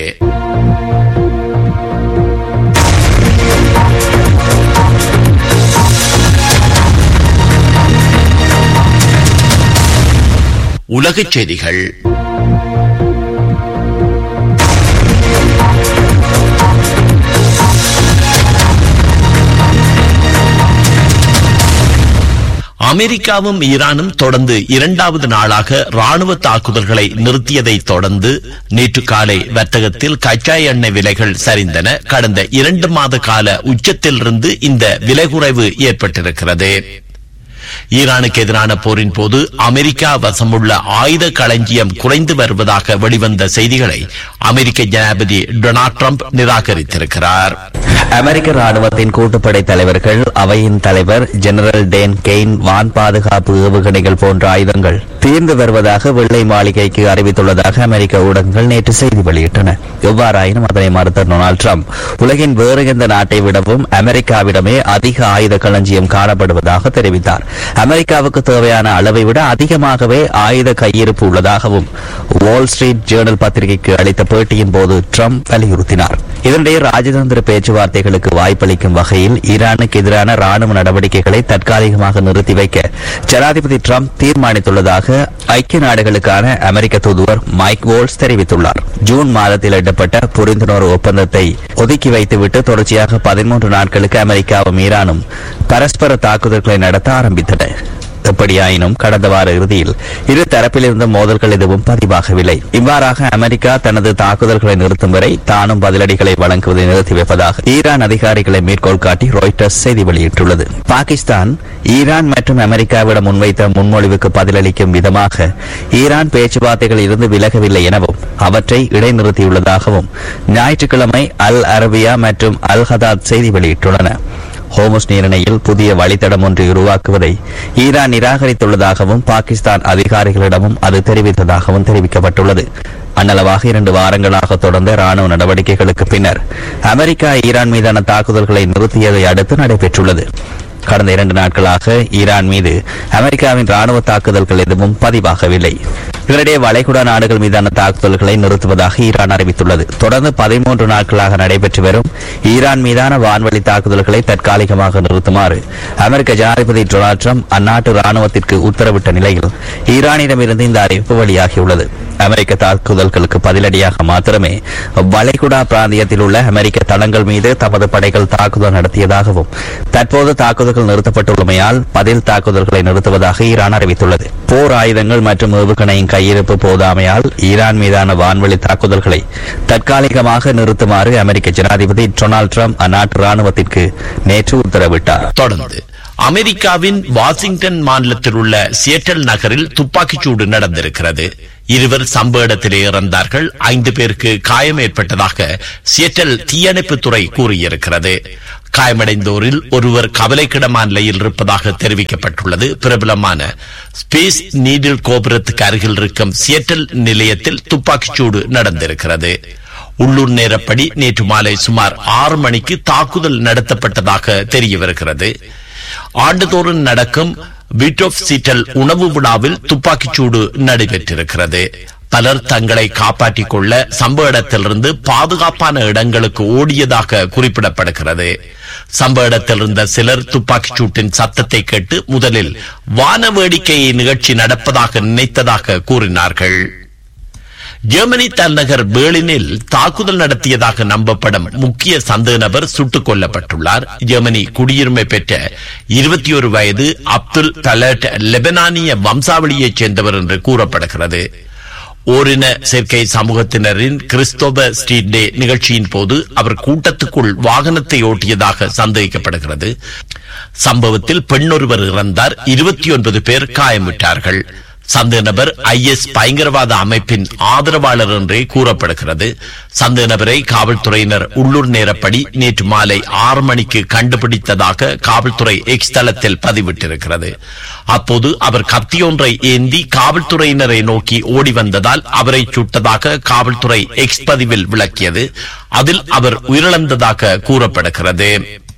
உலகச் செய்திகள் அமெரிக்காவும் ஈரானும் தொடர்ந்து இரண்டாவது நாளாக ராணுவ தாக்குதல்களை நிறுத்தியதை தொடர்ந்து நேற்று காலை வர்த்தகத்தில் கச்சா எண்ணெய் விலைகள் சரிந்தன கடந்த இரண்டு மாத கால உச்சத்திலிருந்து இந்த விலை குறைவு ஏற்பட்டிருக்கிறது ஈரானுக்கு எதிரான போரின் போது அமெரிக்கா வசமுள்ள ஆயுத களஞ்சியம் குறைந்து வருவதாக வெளிவந்த செய்திகளை அமெரிக்க ஜனாதிபதி டொனால்ட் ட்ரம்ப் நிராகரித்திருக்கிறார் அமெரிக்க ராணுவத்தின் கூட்டுப்படை தலைவர்கள் அவையின் தலைவர் ஜெனரல் டேன் கெயின் வான் பாதுகாப்பு ஏவுகணைகள் போன்ற ஆயுதங்கள் தீர்ந்து வருவதாக வெள்ளை மாளிகைக்கு அறிவித்துள்ளதாக அமெரிக்க ஊடகங்கள் நேற்று செய்தி வெளியிட்டன எவ்வாறாயினும் அதனை மறுத்த டொனால்டு ட்ரம்ப் உலகின் வேறு எந்த நாட்டை விடவும் அமெரிக்காவிடமே அதிக ஆயுத களஞ்சியம் காணப்படுவதாக தெரிவித்தார் அமெரிக்காவுக்கு தேவையான அளவை விட அதிகமாகவே ஆயுத கையிருப்பு உள்ளதாகவும் வால் ஸ்ட்ரீட் ஜேர்னல் பத்திரிகைக்கு அளித்த பேட்டியின் போது ட்ரம்ப் வலியுறுத்தினார் இதனிடையே ராஜதந்திர பேச்சுவார்த்தைகளுக்கு வாய்ப்பளிக்கும் வகையில் ஈரானுக்கு எதிரான ராணுவ நடவடிக்கைகளை தற்காலிகமாக நிறுத்தி வைக்க ஜனாதிபதி ட்ரம்ப் தீர்மானித்துள்ளதாக ஐக்கிய நாடுகளுக்கான அமெரிக்க தூதுவர் மைக் வோல்ஸ் தெரிவித்துள்ளார் ஜூன் மாதத்தில் எட்டப்பட்ட புரிந்துணர்வு ஒப்பந்தத்தை ஒதுக்கி வைத்துவிட்டு தொடர்ச்சியாக பதிமூன்று நாட்களுக்கு அமெரிக்காவும் ஈரானும் பரஸ்பர தாக்குதல்களை நடத்த ஆரம்பித்தன எப்படியாயினும் கடந்த வார இறுதியில் இரு தரப்பிலிருந்த மோதல்கள் எதுவும் பதிவாகவில்லை இவ்வாறாக அமெரிக்கா தனது தாக்குதல்களை நிறுத்தும் வரை தானும் பதிலடிகளை வழங்குவதை நிறுத்தி வைப்பதாக ஈரான் அதிகாரிகளை மேற்கோள் காட்டி ராய்டர்ஸ் செய்தி வெளியிட்டுள்ளது பாகிஸ்தான் ஈரான் மற்றும் அமெரிக்காவிடம் முன்வைத்த முன்மொழிவுக்கு பதிலளிக்கும் விதமாக ஈரான் பேச்சுவார்த்தைகளில் இருந்து விலகவில்லை எனவும் அவற்றை இடைநிறுத்தியுள்ளதாகவும் ஞாயிற்றுக்கிழமை அல் அரபியா மற்றும் அல் ஹதாத் செய்தி வெளியிட்டுள்ளன ஹோமஸ் நீரிணையில் புதிய வழித்தடம் ஒன்றை உருவாக்குவதை ஈரான் நிராகரித்துள்ளதாகவும் பாகிஸ்தான் அதிகாரிகளிடமும் அது தெரிவித்ததாகவும் தெரிவிக்கப்பட்டுள்ளது அன்னளவாக இரண்டு வாரங்களாக தொடர்ந்த ராணுவ நடவடிக்கைகளுக்கு பின்னர் அமெரிக்கா ஈரான் மீதான தாக்குதல்களை நிறுத்தியதை அடுத்து நடைபெற்றுள்ளது கடந்த இரண்டு நாட்களாக ஈரான் மீது அமெரிக்காவின் ராணுவ தாக்குதல்கள் எதுவும் பதிவாகவில்லை இதனிடையே வளைகுடா நாடுகள் மீதான தாக்குதல்களை நிறுத்துவதாக ஈரான் அறிவித்துள்ளது தொடர்ந்து பதிமூன்று நாட்களாக நடைபெற்று வரும் ஈரான் மீதான வான்வழி தாக்குதல்களை தற்காலிகமாக நிறுத்துமாறு அமெரிக்க ஜனாதிபதி டொனால்டு ட்ரம்ப் அந்நாட்டு ராணுவத்திற்கு உத்தரவிட்ட நிலையில் ஈரானிடமிருந்து இந்த அறிவிப்பு வெளியாகியுள்ளது அமெரிக்க தாக்குதல்களுக்கு பதிலடியாக மாத்திரமே வளைகுடா பிராந்தியத்தில் உள்ள அமெரிக்க தளங்கள் மீது தமது படைகள் தாக்குதல் நடத்தியதாகவும் தற்போது தாக்குதல்கள் நிறுத்தப்பட்டுள்ளமையால் பதில் தாக்குதல்களை நிறுத்துவதாக ஈரான் அறிவித்துள்ளது போர் ஆயுதங்கள் மற்றும் ஏவுகணையின் கையிருப்பு போதாமையால் ஈரான் மீதான வான்வழி தாக்குதல்களை தற்காலிகமாக நிறுத்துமாறு அமெரிக்க ஜனாதிபதி டொனால்டு ட்ரம்ப் அந்நாட்டு ராணுவத்திற்கு நேற்று உத்தரவிட்டார் தொடர்ந்து அமெரிக்காவின் வாஷிங்டன் மாநிலத்தில் உள்ள சியட்டல் நகரில் துப்பாக்கிச்சூடு நடந்திருக்கிறது இருவர் சம்பவ இடத்திலே இறந்தார்கள் ஐந்து பேருக்கு காயம் ஏற்பட்டதாக சியட்டல் தீயணைப்புத்துறை கூறியிருக்கிறது காயமடைந்தோரில் ஒருவர் கவலைக்கிடமான நிலையில் இருப்பதாக தெரிவிக்கப்பட்டுள்ளது பிரபலமான ஸ்பேஸ் நீடில் கோபுரத்துக்கு அருகில் இருக்கும் சியட்டல் நிலையத்தில் துப்பாக்கிச்சூடு நடந்திருக்கிறது உள்ளூர் நேரப்படி நேற்று மாலை சுமார் ஆறு மணிக்கு தாக்குதல் நடத்தப்பட்டதாக தெரிய வருகிறது ஆண்டுதோறும் நடக்கும் வீட் ஆஃப் சீட்டல் உணவு விழாவில் துப்பாக்கிச்சூடு நடைபெற்றிருக்கிறது பலர் தங்களை காப்பாற்றிக் கொள்ள சம்பவ இடத்திலிருந்து பாதுகாப்பான இடங்களுக்கு ஓடியதாக குறிப்பிடப்படுகிறது சம்பவ இடத்தில் இருந்த சிலர் துப்பாக்கிச் சூட்டின் சத்தத்தை கேட்டு முதலில் வான வேடிக்கை நிகழ்ச்சி நடப்பதாக நினைத்ததாக கூறினார்கள் ஜெர்மனி தலைநகர் பேர்லினில் தாக்குதல் நடத்தியதாக நம்பப்படும் முக்கிய சந்தேக நபர் சுட்டுக் கொல்லப்பட்டுள்ளார் ஜெர்மனி குடியுரிமை பெற்ற இருபத்தி ஒரு வயது அப்துல் தலட் லெபனானிய வம்சாவளியைச் சேர்ந்தவர் என்று கூறப்படுகிறது ஓரின சேர்க்கை சமூகத்தினரின் கிறிஸ்தோப ஸ்ட்ரீட் டே நிகழ்ச்சியின் போது அவர் கூட்டத்துக்குள் வாகனத்தை ஓட்டியதாக சந்தேகிக்கப்படுகிறது சம்பவத்தில் பெண்ணொருவர் இறந்தார் இருபத்தி ஒன்பது பேர் காயமிட்டார்கள் சந்தேக நபர் ஐஎஸ் பயங்கரவாத அமைப்பின் ஆதரவாளர் என்றே கூறப்படுகிறது சந்தேக நபரை காவல்துறையினர் உள்ளூர் நேரப்படி நேற்று மாலை ஆறு மணிக்கு கண்டுபிடித்ததாக காவல்துறை எக்ஸ் தளத்தில் பதிவிட்டிருக்கிறது அப்போது அவர் கத்தியொன்றை ஏந்தி காவல்துறையினரை நோக்கி ஓடி வந்ததால் அவரை சுட்டதாக காவல்துறை எக்ஸ் பதிவில் விளக்கியது அதில் அவர் உயிரிழந்ததாக கூறப்படுகிறது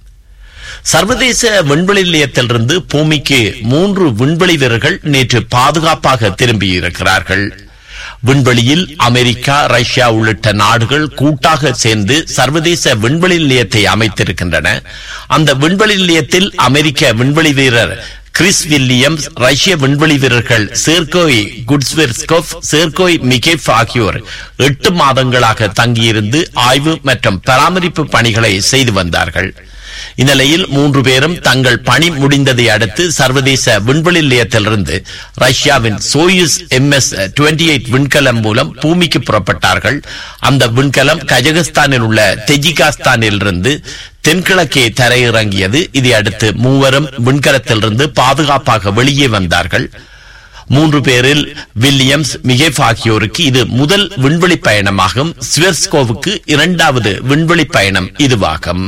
சர்வதேச விண்வெளி நிலையத்திலிருந்து பூமிக்கு மூன்று விண்வெளி வீரர்கள் நேற்று பாதுகாப்பாக திரும்பியிருக்கிறார்கள் விண்வெளியில் அமெரிக்கா ரஷ்யா உள்ளிட்ட நாடுகள் கூட்டாக சேர்ந்து சர்வதேச விண்வெளி நிலையத்தை அமைத்திருக்கின்றன அந்த விண்வெளி நிலையத்தில் அமெரிக்க விண்வெளி வீரர் கிறிஸ் வில்லியம்ஸ் ரஷ்ய விண்வெளி வீரர்கள் சேர்கோய் குட்ஸ்வெர்ஸ்கோவ் சேர்கோய் மிகேஃப் ஆகியோர் எட்டு மாதங்களாக தங்கியிருந்து ஆய்வு மற்றும் பராமரிப்பு பணிகளை செய்து வந்தார்கள் இந்நிலையில் மூன்று பேரும் தங்கள் பணி முடிந்ததை அடுத்து சர்வதேச விண்வெளி நிலையத்திலிருந்து ரஷ்யாவின் Soyuz M S twenty eight விண்கலம் மூலம் பூமிக்கு புறப்பட்டார்கள் அந்த விண்கலம் கஜகஸ்தானில் உள்ள தெஜிகாஸ்தானில் இருந்து தென்கிழக்கே தரையிறங்கியது இதை அடுத்து மூவரும் விண்கலத்திலிருந்து பாதுகாப்பாக வெளியே வந்தார்கள் மூன்று பேரில் வில்லியம்ஸ் மிகேஃப் ஆகியோருக்கு இது முதல் விண்வெளி பயணமாகும் ஸ்வெர்ஸ்கோவுக்கு இரண்டாவது விண்வெளி பயணம் இதுவாகும்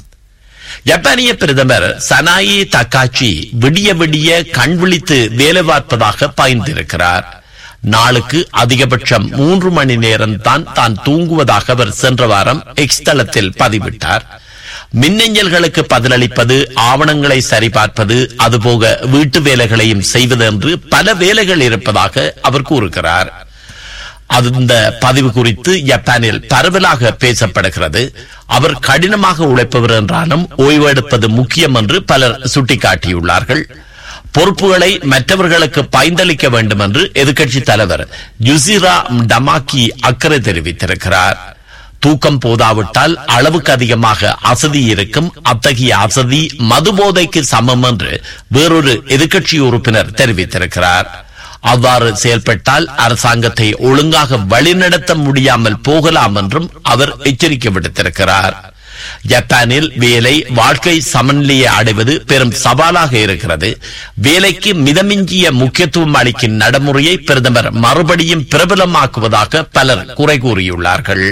ஜப்பானிய பிரதமர் சனாயி தக்காச்சி விடிய விடிய கண் விழித்து வேலை பார்ப்பதாக பாய்ந்திருக்கிறார் நாளுக்கு அதிகபட்சம் மூன்று மணி நேரம் தான் தான் தூங்குவதாக அவர் சென்ற வாரம் எக்ஸ் தளத்தில் பதிவிட்டார் மின்னஞ்சல்களுக்கு பதிலளிப்பது ஆவணங்களை சரிபார்ப்பது அதுபோக வீட்டு வேலைகளையும் செய்வது என்று பல வேலைகள் இருப்பதாக அவர் கூறுகிறார் அந்த பதிவு குறித்து ஜப்பானில் பரவலாக பேசப்படுகிறது அவர் கடினமாக உழைப்பவர் என்றாலும் ஓய்வு எடுப்பது முக்கியம் என்று பலர் சுட்டிக்காட்டியுள்ளார்கள் பொறுப்புகளை மற்றவர்களுக்கு பயந்தளிக்க வேண்டும் என்று எதிர்க்கட்சி தலைவர் யுசிரா டமாக்கி அக்கறை தெரிவித்திருக்கிறார் தூக்கம் போதாவிட்டால் அளவுக்கு அதிகமாக அசதி இருக்கும் அத்தகைய அசதி மதுபோதைக்கு சமம் என்று வேறொரு எதிர்க்கட்சி உறுப்பினர் தெரிவித்திருக்கிறார் அவ்வாறு செயல்பட்டால் அரசாங்கத்தை ஒழுங்காக வழிநடத்த முடியாமல் போகலாம் என்றும் அவர் எச்சரிக்கை விடுத்திருக்கிறார் ஜப்பானில் வேலை வாழ்க்கை சமநிலையை அடைவது பெரும் சவாலாக இருக்கிறது வேலைக்கு மிதமிஞ்சிய முக்கியத்துவம் அளிக்கும் நடைமுறையை பிரதமர் மறுபடியும் பிரபலமாக்குவதாக பலர் குறை கூறியுள்ளார்கள்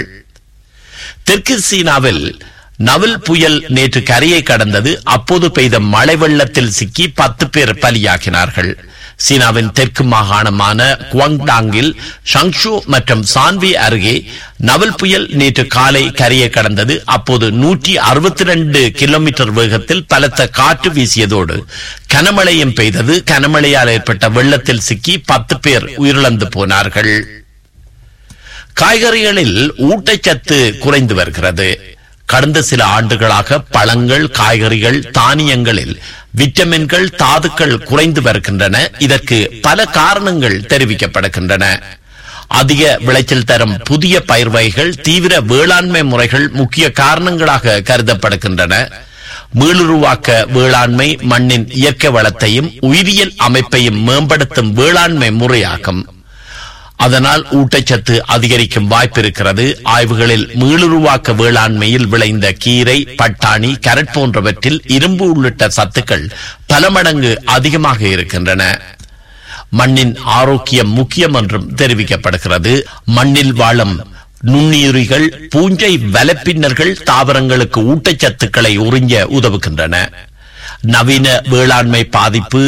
தெற்கு சீனாவில் நவல் புயல் நேற்று கரையை கடந்தது அப்போது பெய்த மழை வெள்ளத்தில் சிக்கி பத்து பேர் பலியாகினார்கள் சீனாவின் தெற்கு மாகாணமான குவாங்டாங்கில் ஷங்ஷு மற்றும் சான்வி அருகே நவல் புயல் நேற்று காலை கரையை கடந்தது அப்போது நூற்றி அறுபத்தி ரெண்டு கிலோமீட்டர் வேகத்தில் பலத்த காற்று வீசியதோடு கனமழையும் பெய்தது கனமழையால் ஏற்பட்ட வெள்ளத்தில் சிக்கி பத்து பேர் உயிரிழந்து போனார்கள் காய்கறிகளில் ஊட்டச்சத்து குறைந்து வருகிறது கடந்த சில ஆண்டுகளாக பழங்கள் காய்கறிகள் தானியங்களில் விட்டமின்கள் தாதுக்கள் குறைந்து வருகின்றன இதற்கு பல காரணங்கள் தெரிவிக்கப்படுகின்றன அதிக விளைச்சல் தரும் புதிய பயிர் வகைகள் தீவிர வேளாண்மை முறைகள் முக்கிய காரணங்களாக கருதப்படுகின்றன மீளுருவாக்க வேளாண்மை மண்ணின் இயற்கை வளத்தையும் உயிரியல் அமைப்பையும் மேம்படுத்தும் வேளாண்மை முறையாகும் அதனால் ஊட்டச்சத்து அதிகரிக்கும் வாய்ப்பு இருக்கிறது ஆய்வுகளில் மீளுருவாக்க வேளாண்மையில் விளைந்த கீரை பட்டாணி கரட் போன்றவற்றில் இரும்பு உள்ளிட்ட சத்துக்கள் பல மடங்கு அதிகமாக இருக்கின்றன மண்ணின் ஆரோக்கியம் முக்கியம் என்றும் தெரிவிக்கப்படுகிறது மண்ணில் வாழும் நுண்ணுயிரிகள் பூஞ்சை வலப்பின்னர்கள் தாவரங்களுக்கு ஊட்டச்சத்துக்களை உறிஞ்ச உதவுகின்றன நவீன வேளாண்மை பாதிப்பு